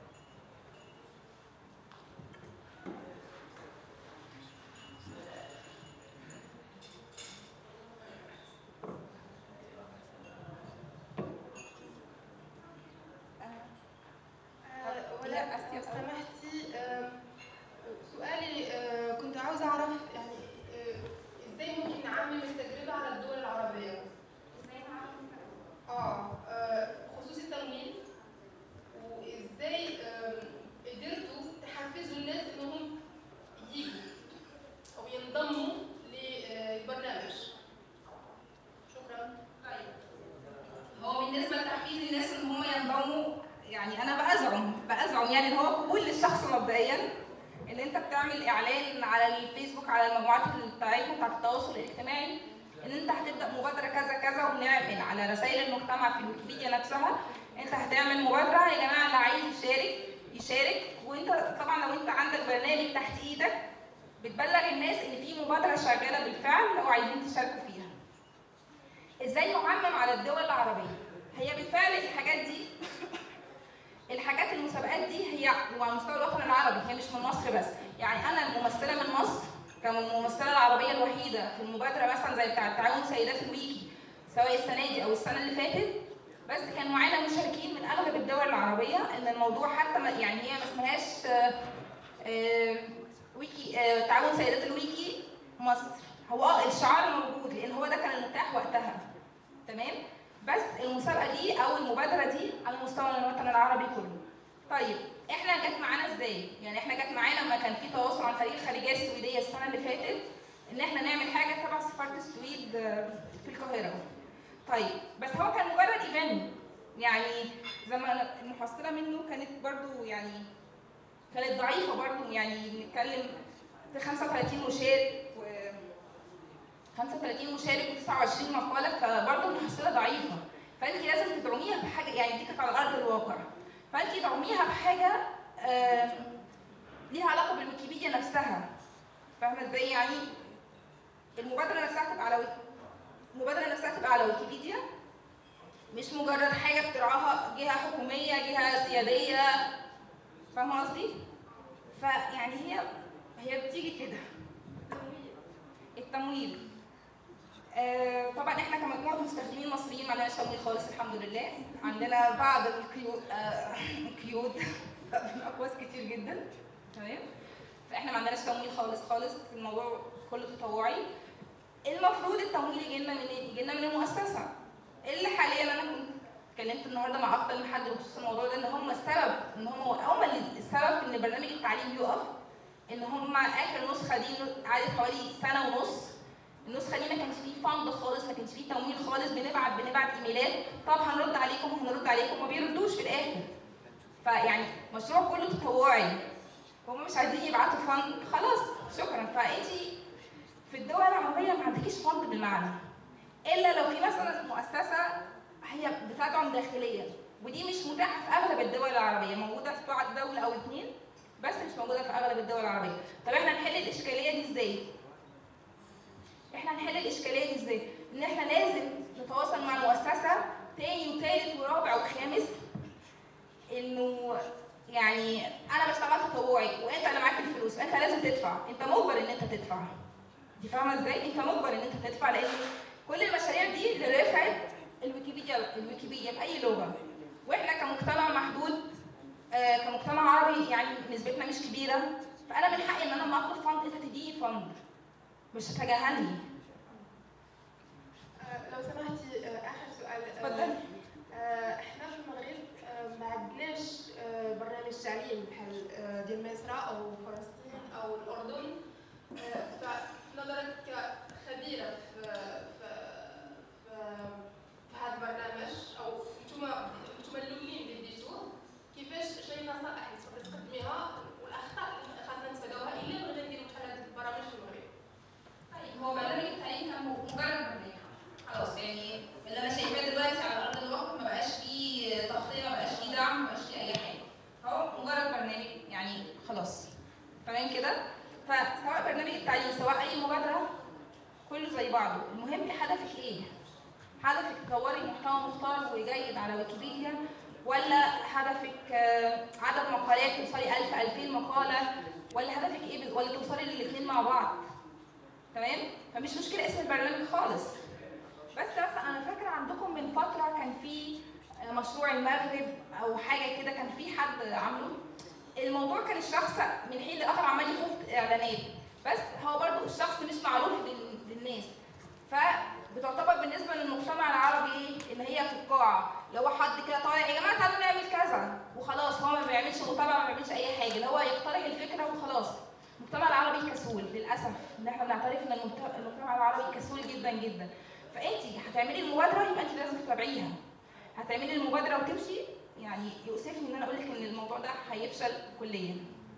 آه، ولا لو سمحتي آه، سؤالي آه، كنت عاوزة أعرف يعني آه، إزاي ممكن نعمم التجربة على الدول العربية؟ آه آه، بخصوص التمويل وإزاي آه، قدرتوا تحفزوا الناس إنهم يجوا أو ينضموا للبرنامج؟ شكرا. هو بالنسبه لتحفيز الناس ان هم ينضموا يعني انا بأزعم بأزعم يعني ان هو قبول للشخص مبدئيا ان انت بتعمل اعلان على الفيسبوك على المجموعات بتاعتنا بتاعت التواصل الاجتماعي ان انت هتبدا مبادره كذا كذا وبنعمل على رسائل المجتمع في الويكيبيديا نفسها انت هتعمل مبادره يا جماعه اللي عايز يشارك يشارك وانت طبعا لو انت عندك برنامج تحت ايدك بتبلغ الناس ان في مبادره شغاله بالفعل لو عايزين تشاركوا فيها ازاي نعمم على الدول العربيه هي بالفعل الحاجات دي الحاجات المسابقات دي هي على مستوى الوطن العربي هي مش من مصر بس يعني انا الممثله من مصر كممثله العربيه الوحيده في المبادره مثلا زي بتاعه تعاون سيدات الويكي سواء السنه دي او السنه اللي فاتت بس كان معانا مشاركين من اغلب الدول العربيه ان الموضوع حتى ما يعني هي ما اسمهاش آه، آه، ويكي آه، تعاون سيدات الويكي مصر هو اه الشعار موجود لان هو ده كان المتاح وقتها تمام بس المسابقه دي او المبادره دي على مستوى الوطن العربي كله طيب احنا جت معانا ازاي يعني احنا جت معانا لما كان في تواصل عن طريق الخارجيه السويديه السنه اللي فاتت ان احنا نعمل حاجه تبع سفاره السويد آه، في القاهره طيب بس هو كان مجرد ايفنت يعني زي ما المحصله منه كانت برضو يعني كانت ضعيفه برضو يعني بنتكلم في 35 مشارك و 35 مشارك و29 مقاله فبرضه المحصله ضعيفه فانت لازم تدعميها بحاجه يعني دي كانت على ارض الواقع فانت تدعميها بحاجه آم، ليها علاقه بالويكيبيديا نفسها فاهمه ازاي يعني المبادره نفسها تبقى على ويك- المبادره نفسها تبقى على ويكيبيديا مش مجرد حاجه بترعاها جهه حكوميه جهه سياديه فاهمه قصدي فيعني هي هي بتيجي كده التمويل آه، طبعا احنا كمجموعه مستخدمين مصريين ما عندناش تمويل خالص الحمد لله عندنا بعض القيود آه، القيود اقواس كتير جدا تمام فاحنا ما عندناش تمويل خالص خالص الموضوع كله تطوعي المفروض التمويل يجي لنا من يجي لنا من المؤسسه اللي حاليا انا كنت اتكلمت النهارده مع اكتر من حد بخصوص الموضوع ده ان هم السبب ان هم هم اللي السبب في ان برنامج التعليم يقف ان هم اخر نسخه دي قعدت حوالي سنه ونص النسخه دي ما كانش فيه فند خالص ما كانش فيه تمويل خالص بنبعت بنبعت ايميلات طب هنرد عليكم وهنرد عليكم ما بيردوش في الاخر فيعني مشروع كله تطوعي هم مش عايزين يبعتوا فند خلاص شكرا فانت في الدول العربيه ما عندكيش فند بالمعنى الا لو في مثلا مؤسسه هي بتدعم داخليا ودي مش متاحه في اغلب الدول العربيه موجوده في بعض دوله او اتنين بس مش موجوده في اغلب الدول العربيه طب احنا نحل الاشكاليه دي ازاي احنا هنحل الاشكاليه دي ازاي ان احنا لازم نتواصل مع مؤسسه تاني وتالت ورابع وخامس انه يعني انا بشتغل تطوعي وانت اللي معاك الفلوس انت لازم تدفع انت مجبر ان انت تدفع دي فاهمه ازاي انت مجبر ان انت تدفع لان كل المشاريع دي لرفعه الويكيبيديا الويكيبيديا باي لغه واحنا كمجتمع محدود آه كمجتمع عربي يعني نسبتنا مش كبيره فانا من حقي ان انا لما اطلب فند انت تديني فند مش تتجاهلني آه، لو سمحتي آه، اخر سؤال آه، اتفضلي. آه، احنا في المغرب آه، ما عندناش آه، برنامج تعليم بحال آه، ديال مصر او فلسطين او الاردن آه، ففي نظرك كخبيره في في في في هذا البرنامج او انتم انتم الاولين اللي بديتوه كيفاش شي نصائح اللي تقدر تقدميها والاخطاء اللي خاصنا نتفاداوها الا من غير نديروا بحال هذه البرامج في المغرب طيب هو برنامج التعليم كان مجرد برنامج خلاص يعني اللي انا شايفاه دلوقتي على ارض الواقع ما بقاش فيه تغطيه ما بقاش فيه دعم ما بقاش فيه اي حاجه هو مجرد برنامج يعني خلاص تمام كده فسواء برنامج التعليم سواء اي مبادره كله زي بعضه المهم هدفك ايه هدفك تطوري محتوى مختار وجيد على ويكيبيديا ولا هدفك آه، عدد مقالات توصلي 1000 2000 مقاله ولا هدفك ايه بال- ولا توصلي للاثنين مع بعض تمام فمش مشكله اسم البرنامج خالص بس مثلا انا فاكره عندكم من فتره كان في آه، مشروع المغرب او حاجه كده كان في حد عامله الموضوع كان الشخص من حين لاخر عمال يحط اعلانات بس هو برضو الشخص مش معروف لل- للناس فبتعتبر بالنسبه للمجتمع العربي ايه ان هي في القاعه لو حد كده طالع يا جماعه تعالوا نعمل كذا وخلاص هو ما بيعملش متابعه ما بيعملش اي حاجه اللي هو يقترح الفكره وخلاص المجتمع العربي كسول للاسف ان احنا بنعترف ان المجت- المجتمع العربي كسول جدا جدا فانت هتعملي المبادره يبقى انت لازم تتابعيها هتعملي المبادره وتمشي يعني يؤسفني ان انا اقول لك ان الموضوع ده هيفشل كليا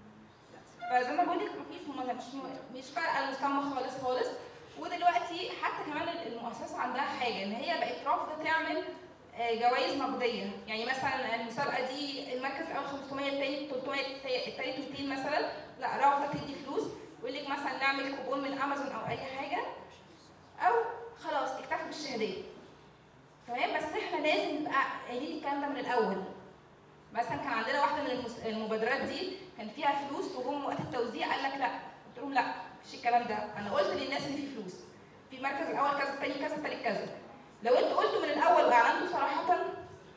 فزي ما بقول لك مفيش مم- مش م- مش فارقه المسمى خالص خالص ودلوقتي حتى كمان المؤسسه عندها حاجه ان هي بقت رافضه تعمل آه، جوائز نقديه يعني مثلا المسابقه دي المركز الاول 500 الثاني 300 الثالث 200 مثلا لا رافضه تدي فلوس يقول لك مثلا نعمل كوبون من امازون او اي حاجه او خلاص اكتفوا بالشهادات تمام بس احنا لازم نبقى قايلين الكلام ده من الاول مثلا كان عندنا واحده من المس- المبادرات دي كان فيها فلوس وجم وقت التوزيع قال لك لا قلت لهم لا مفيش الكلام ده انا قلت للناس ان في فلوس في المركز الاول كذا الثاني كذا الثالث كذا لو انتوا قلتوا من الاول واعلنتوا صراحه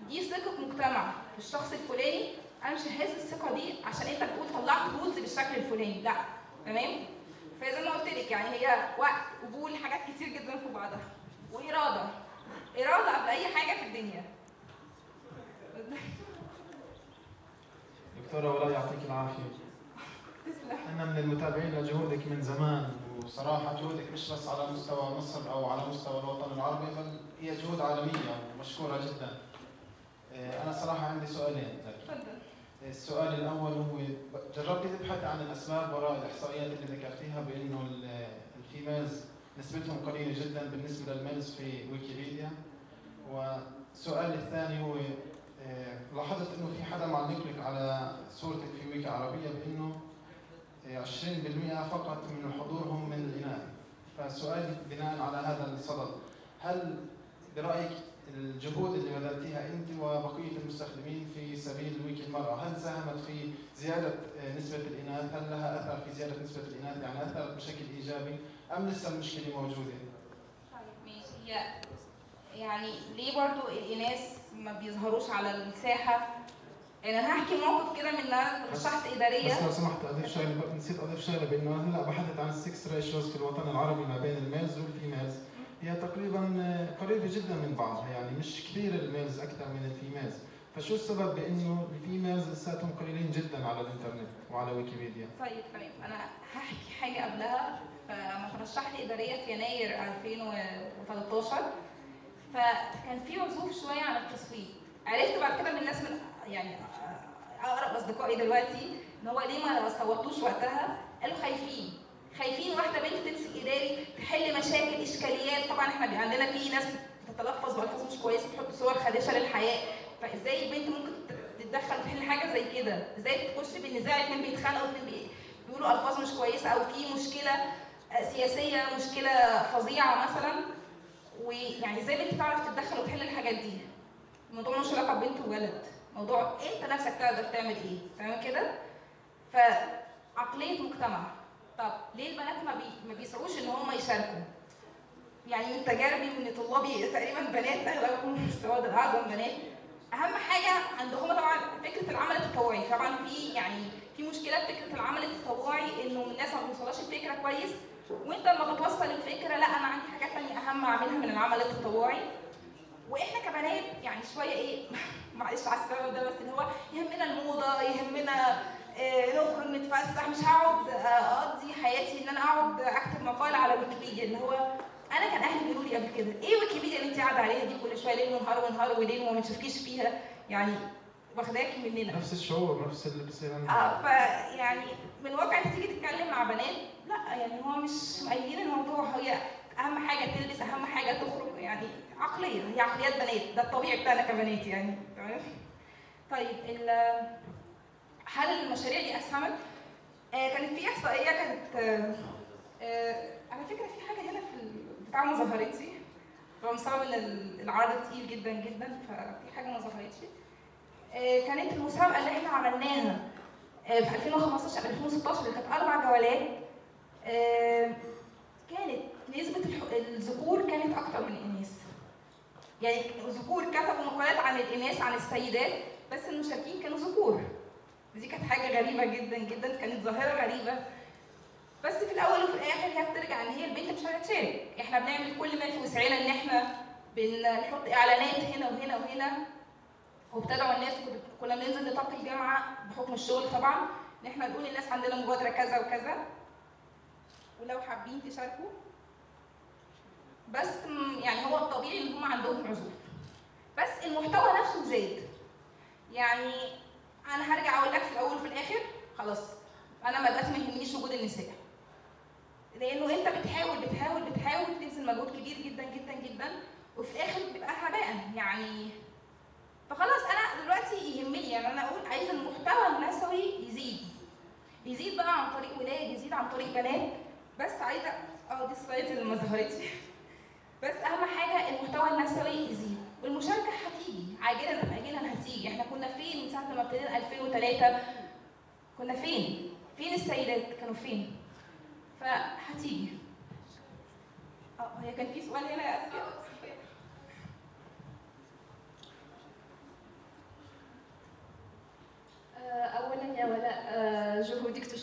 دي ثقه مجتمع في الشخص الفلاني انا مش ههز الثقه دي عشان انت بتقول طلعت رولز بالشكل الفلاني لا تمام فزي ما قلت لك يعني هي وقت قبول حاجات كتير جدا في بعضها واراده اراده قبل اي حاجه في الدنيا دكتورة ولاء يعطيك العافية تسلم أنا من المتابعين لجهودك من زمان وصراحة جهودك مش بس على مستوى مصر أو على مستوى الوطن العربي بل هي جهود عالمية ومشكورة جدا آه، أنا صراحة عندي سؤالين لك اتفضل السؤال الأول هو جربتي تبحثي عن الأسباب وراء الإحصائيات اللي ذكرتيها بأنه ال- الفيميلز نسبتهم قليلة جدا بالنسبة للميلز في ويكيبيديا والسؤال الثاني هو آه، لاحظت انه في حدا معلق لك على صورتك في ويكي عربية بانه آه، 20% فقط من الحضور هم من الإناث فالسؤال بناء على هذا الصدد هل برأيك الجهود اللي بذلتيها انت وبقيه المستخدمين في سبيل ويكي المراه هل ساهمت في زياده آه، نسبه الاناث؟ هل لها اثر في زياده نسبه الاناث؟ يعني اثرت بشكل ايجابي ام لسه المشكله موجوده؟ طيب ماشي هي يعني ليه برضو الاناث ما بيظهروش على الساحه يعني انا هحكي موقف كده من إن انا رشحت اداريه بس لو سمحت اضيف شغله نسيت اضيف شغله بانه هلا بحثت عن السكس ريشوز في الوطن العربي ما بين الميلز والفيميلز هي تقريبا آه، قريبه جدا من بعضها يعني مش كثير الميلز اكثر من الفيميلز فشو السبب بانه الفيميلز لساتهم قليلين جدا على الانترنت وعلى ويكيبيديا؟ طيب تمام انا هحكي حاجه قبلها فلما ترشحت اداريه في يناير 2013 فكان في عزوف شويه عن التصويت عرفت بعد كده من الناس من يعني اقرب اصدقائي دلوقتي ان هو ليه ما صوتوش وقتها قالوا خايفين خايفين واحده بنت تمسك اداري تحل مشاكل اشكاليات طبعا احنا بي- عندنا في ناس بتتلفظ بالفاظ مش كويسه تحط صور خادشه للحياه فازاي البنت ممكن تت- تتدخل وتحل حاجه زي كده ازاي تخش بالنزاع اتنين بيتخانقوا اتنين بي- بيقولوا الفاظ مش كويسه او في مشكله آه، سياسيه مشكله فظيعه مثلا ويعني ازاي بنت تعرف تتدخل وتحل الحاجات دي الموضوع مش علاقه ببنت وولد موضوع انت نفسك تقدر تعمل ايه تمام كده فعقليه مجتمع طب ليه البنات ما, بي... ما بيسعوش ان هم يشاركوا يعني من تجاربي وان طلابي تقريبا بنات اغلبهم السواد الاعظم بنات اهم حاجه عندهم طبعا فكره العمل التطوعي طبعا في يعني في مشكله في فكره العمل التطوعي انه الناس ما بتوصلهاش الفكره كويس وانت لما بتوصل الفكره لا انا عندي حاجات تانية اهم اعملها من العمل التطوعي واحنا كبنات يعني شويه ايه معلش على السبب ده بس اللي هو يهمنا الموضه يهمنا آه، نخرج نتفسح مش هقعد آه، اقضي حياتي ان انا اقعد اكتب مقال على ويكيبيديا اللي هو انا كان اهلي بيقولوا لي قبل كده ايه ويكيبيديا اللي انت قاعده عليها دي كل شويه ليل ونهار ونهار وليل وما بنشوفكيش فيها يعني واخداك مننا نفس الشعور نفس اللي بصير عندنا. اه فيعني من واقع انت تيجي تتكلم مع بنات لا يعني هو مش مؤيدين الموضوع هي اهم حاجه تلبس اهم حاجه تخرج يعني عقليه هي عقليات بنات ده الطبيعي بتاعنا كبنات يعني تمام طيب ال- هل المشاريع دي اسهمت؟ آه كانت في احصائيه كانت آه آه على فكره في حاجه هنا في البتاع ما ظهرتش هو بسبب ان ال- العرض تقيل جدا جدا ففي حاجه ما ظهرتش آه، كانت المسابقه اللي احنا عملناها آه، في 2015 2016 اللي كانت اربع جولات آه، كانت نسبه الح- الذكور كانت اكتر من الاناث يعني الذكور كتبوا مقالات عن الاناث عن السيدات بس المشاركين كانوا ذكور دي كانت حاجه غريبه جدا جدا كانت ظاهره غريبه بس في الاول وفي الاخر هي بترجع ان هي البنت مش هتشارك احنا بنعمل كل ما في وسعنا ان احنا بنحط اعلانات هنا وهنا وهنا وابتدعوا الناس كنا- كنا بننزل نطاق الجامعه بحكم الشغل طبعا ان احنا نقول للناس عندنا مبادره كذا وكذا ولو حابين تشاركوا بس م- يعني هو الطبيعي ان هم عندهم عذور بس المحتوى نفسه زاد يعني انا هرجع اقول لك في الاول وفي الاخر خلاص انا ما دلوقتي ما يهمنيش وجود النساء لانه انت بتحاول بتحاول بتحاول تبذل مجهود كبير جدا جدا جدا وفي الاخر بيبقى هباء يعني فخلاص انا دلوقتي يهمني يعني انا اقول عايز المحتوى النسوي يزيد يزيد بقى عن طريق ولاد يزيد عن طريق بنات بس عايزه اه دي السلايدز اللي ما ظهرتش بس اهم حاجه المحتوى النسوي يزيد والمشاركه هتيجي عاجلا ام اجلا هتيجي احنا كنا فين من ساعه ما ابتدينا 2003 كنا فين فين السيدات كانوا فين فهتيجي اه هي كان في سؤال هنا يا اسفه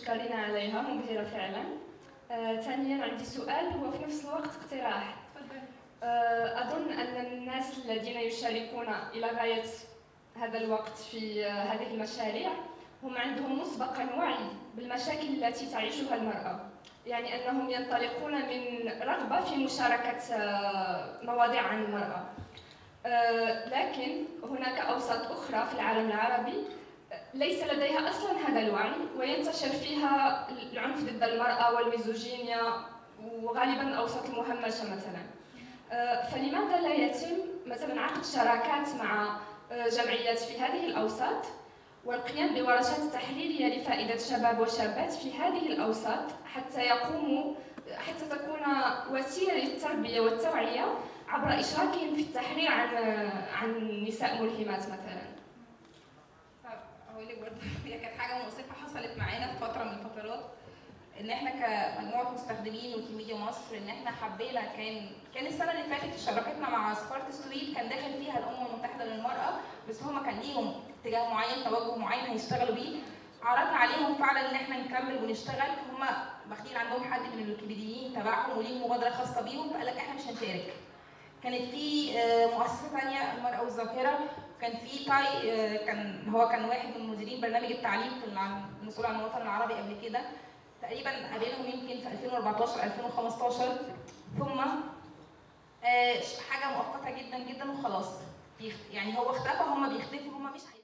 تشكرينا عليها مبهرة فعلا آه، ثانيا عندي سؤال هو في نفس الوقت اقتراح آه، أظن أن الناس الذين يشاركون إلى غاية هذا الوقت في آه، هذه المشاريع هم عندهم مسبقا وعي بالمشاكل التي تعيشها المرأة يعني أنهم ينطلقون من رغبة في مشاركة آه، مواضيع عن المرأة آه، لكن هناك أوساط أخرى في العالم العربي آه، ليس لديها أصلا هذا الوعي وينتشر فيها العنف ضد المرأة والميزوجينيا وغالبا الأوساط المهمشة مثلا آه، فلماذا لا يتم مثلا عقد شراكات مع آه، جمعيات في هذه الأوساط والقيام بورشات تحليلية لفائدة شباب وشابات في هذه الأوساط حتى يقوموا حتى تكون وسيلة للتربية والتوعية عبر إشراكهم في التحرير عن عن نساء ملهمات مثلا. هقول لك برضه هي كانت حاجه مؤسفه حصلت معانا في فتره من الفترات ان احنا كمجموعه مستخدمين ويكيميديا مصر ان احنا حبينا كان كان السنه اللي فاتت شراكتنا مع سفاره السويد كان داخل فيها الامم المتحده للمراه بس هما كان ليهم اتجاه معين توجه معين هيشتغلوا بيه عرضنا عليهم فعلا ان احنا نكمل ونشتغل هما واخدين عندهم حد من الويكيبيديين تبعهم وليهم مبادره خاصه بيهم فقال لك احنا مش هنشارك كانت في آه، مؤسسه ثانيه المراه والذاكره كان في تاي آه، كان هو كان واحد من مديرين برنامج التعليم في الع- المسؤول عن الوطن العربي قبل كده تقريبا قابلهم يمكن في 2014 2015 ثم آه، حاجه مؤقته جدا جدا وخلاص بيخ- يعني هو اختفى هم بيختفوا هم مش عايزين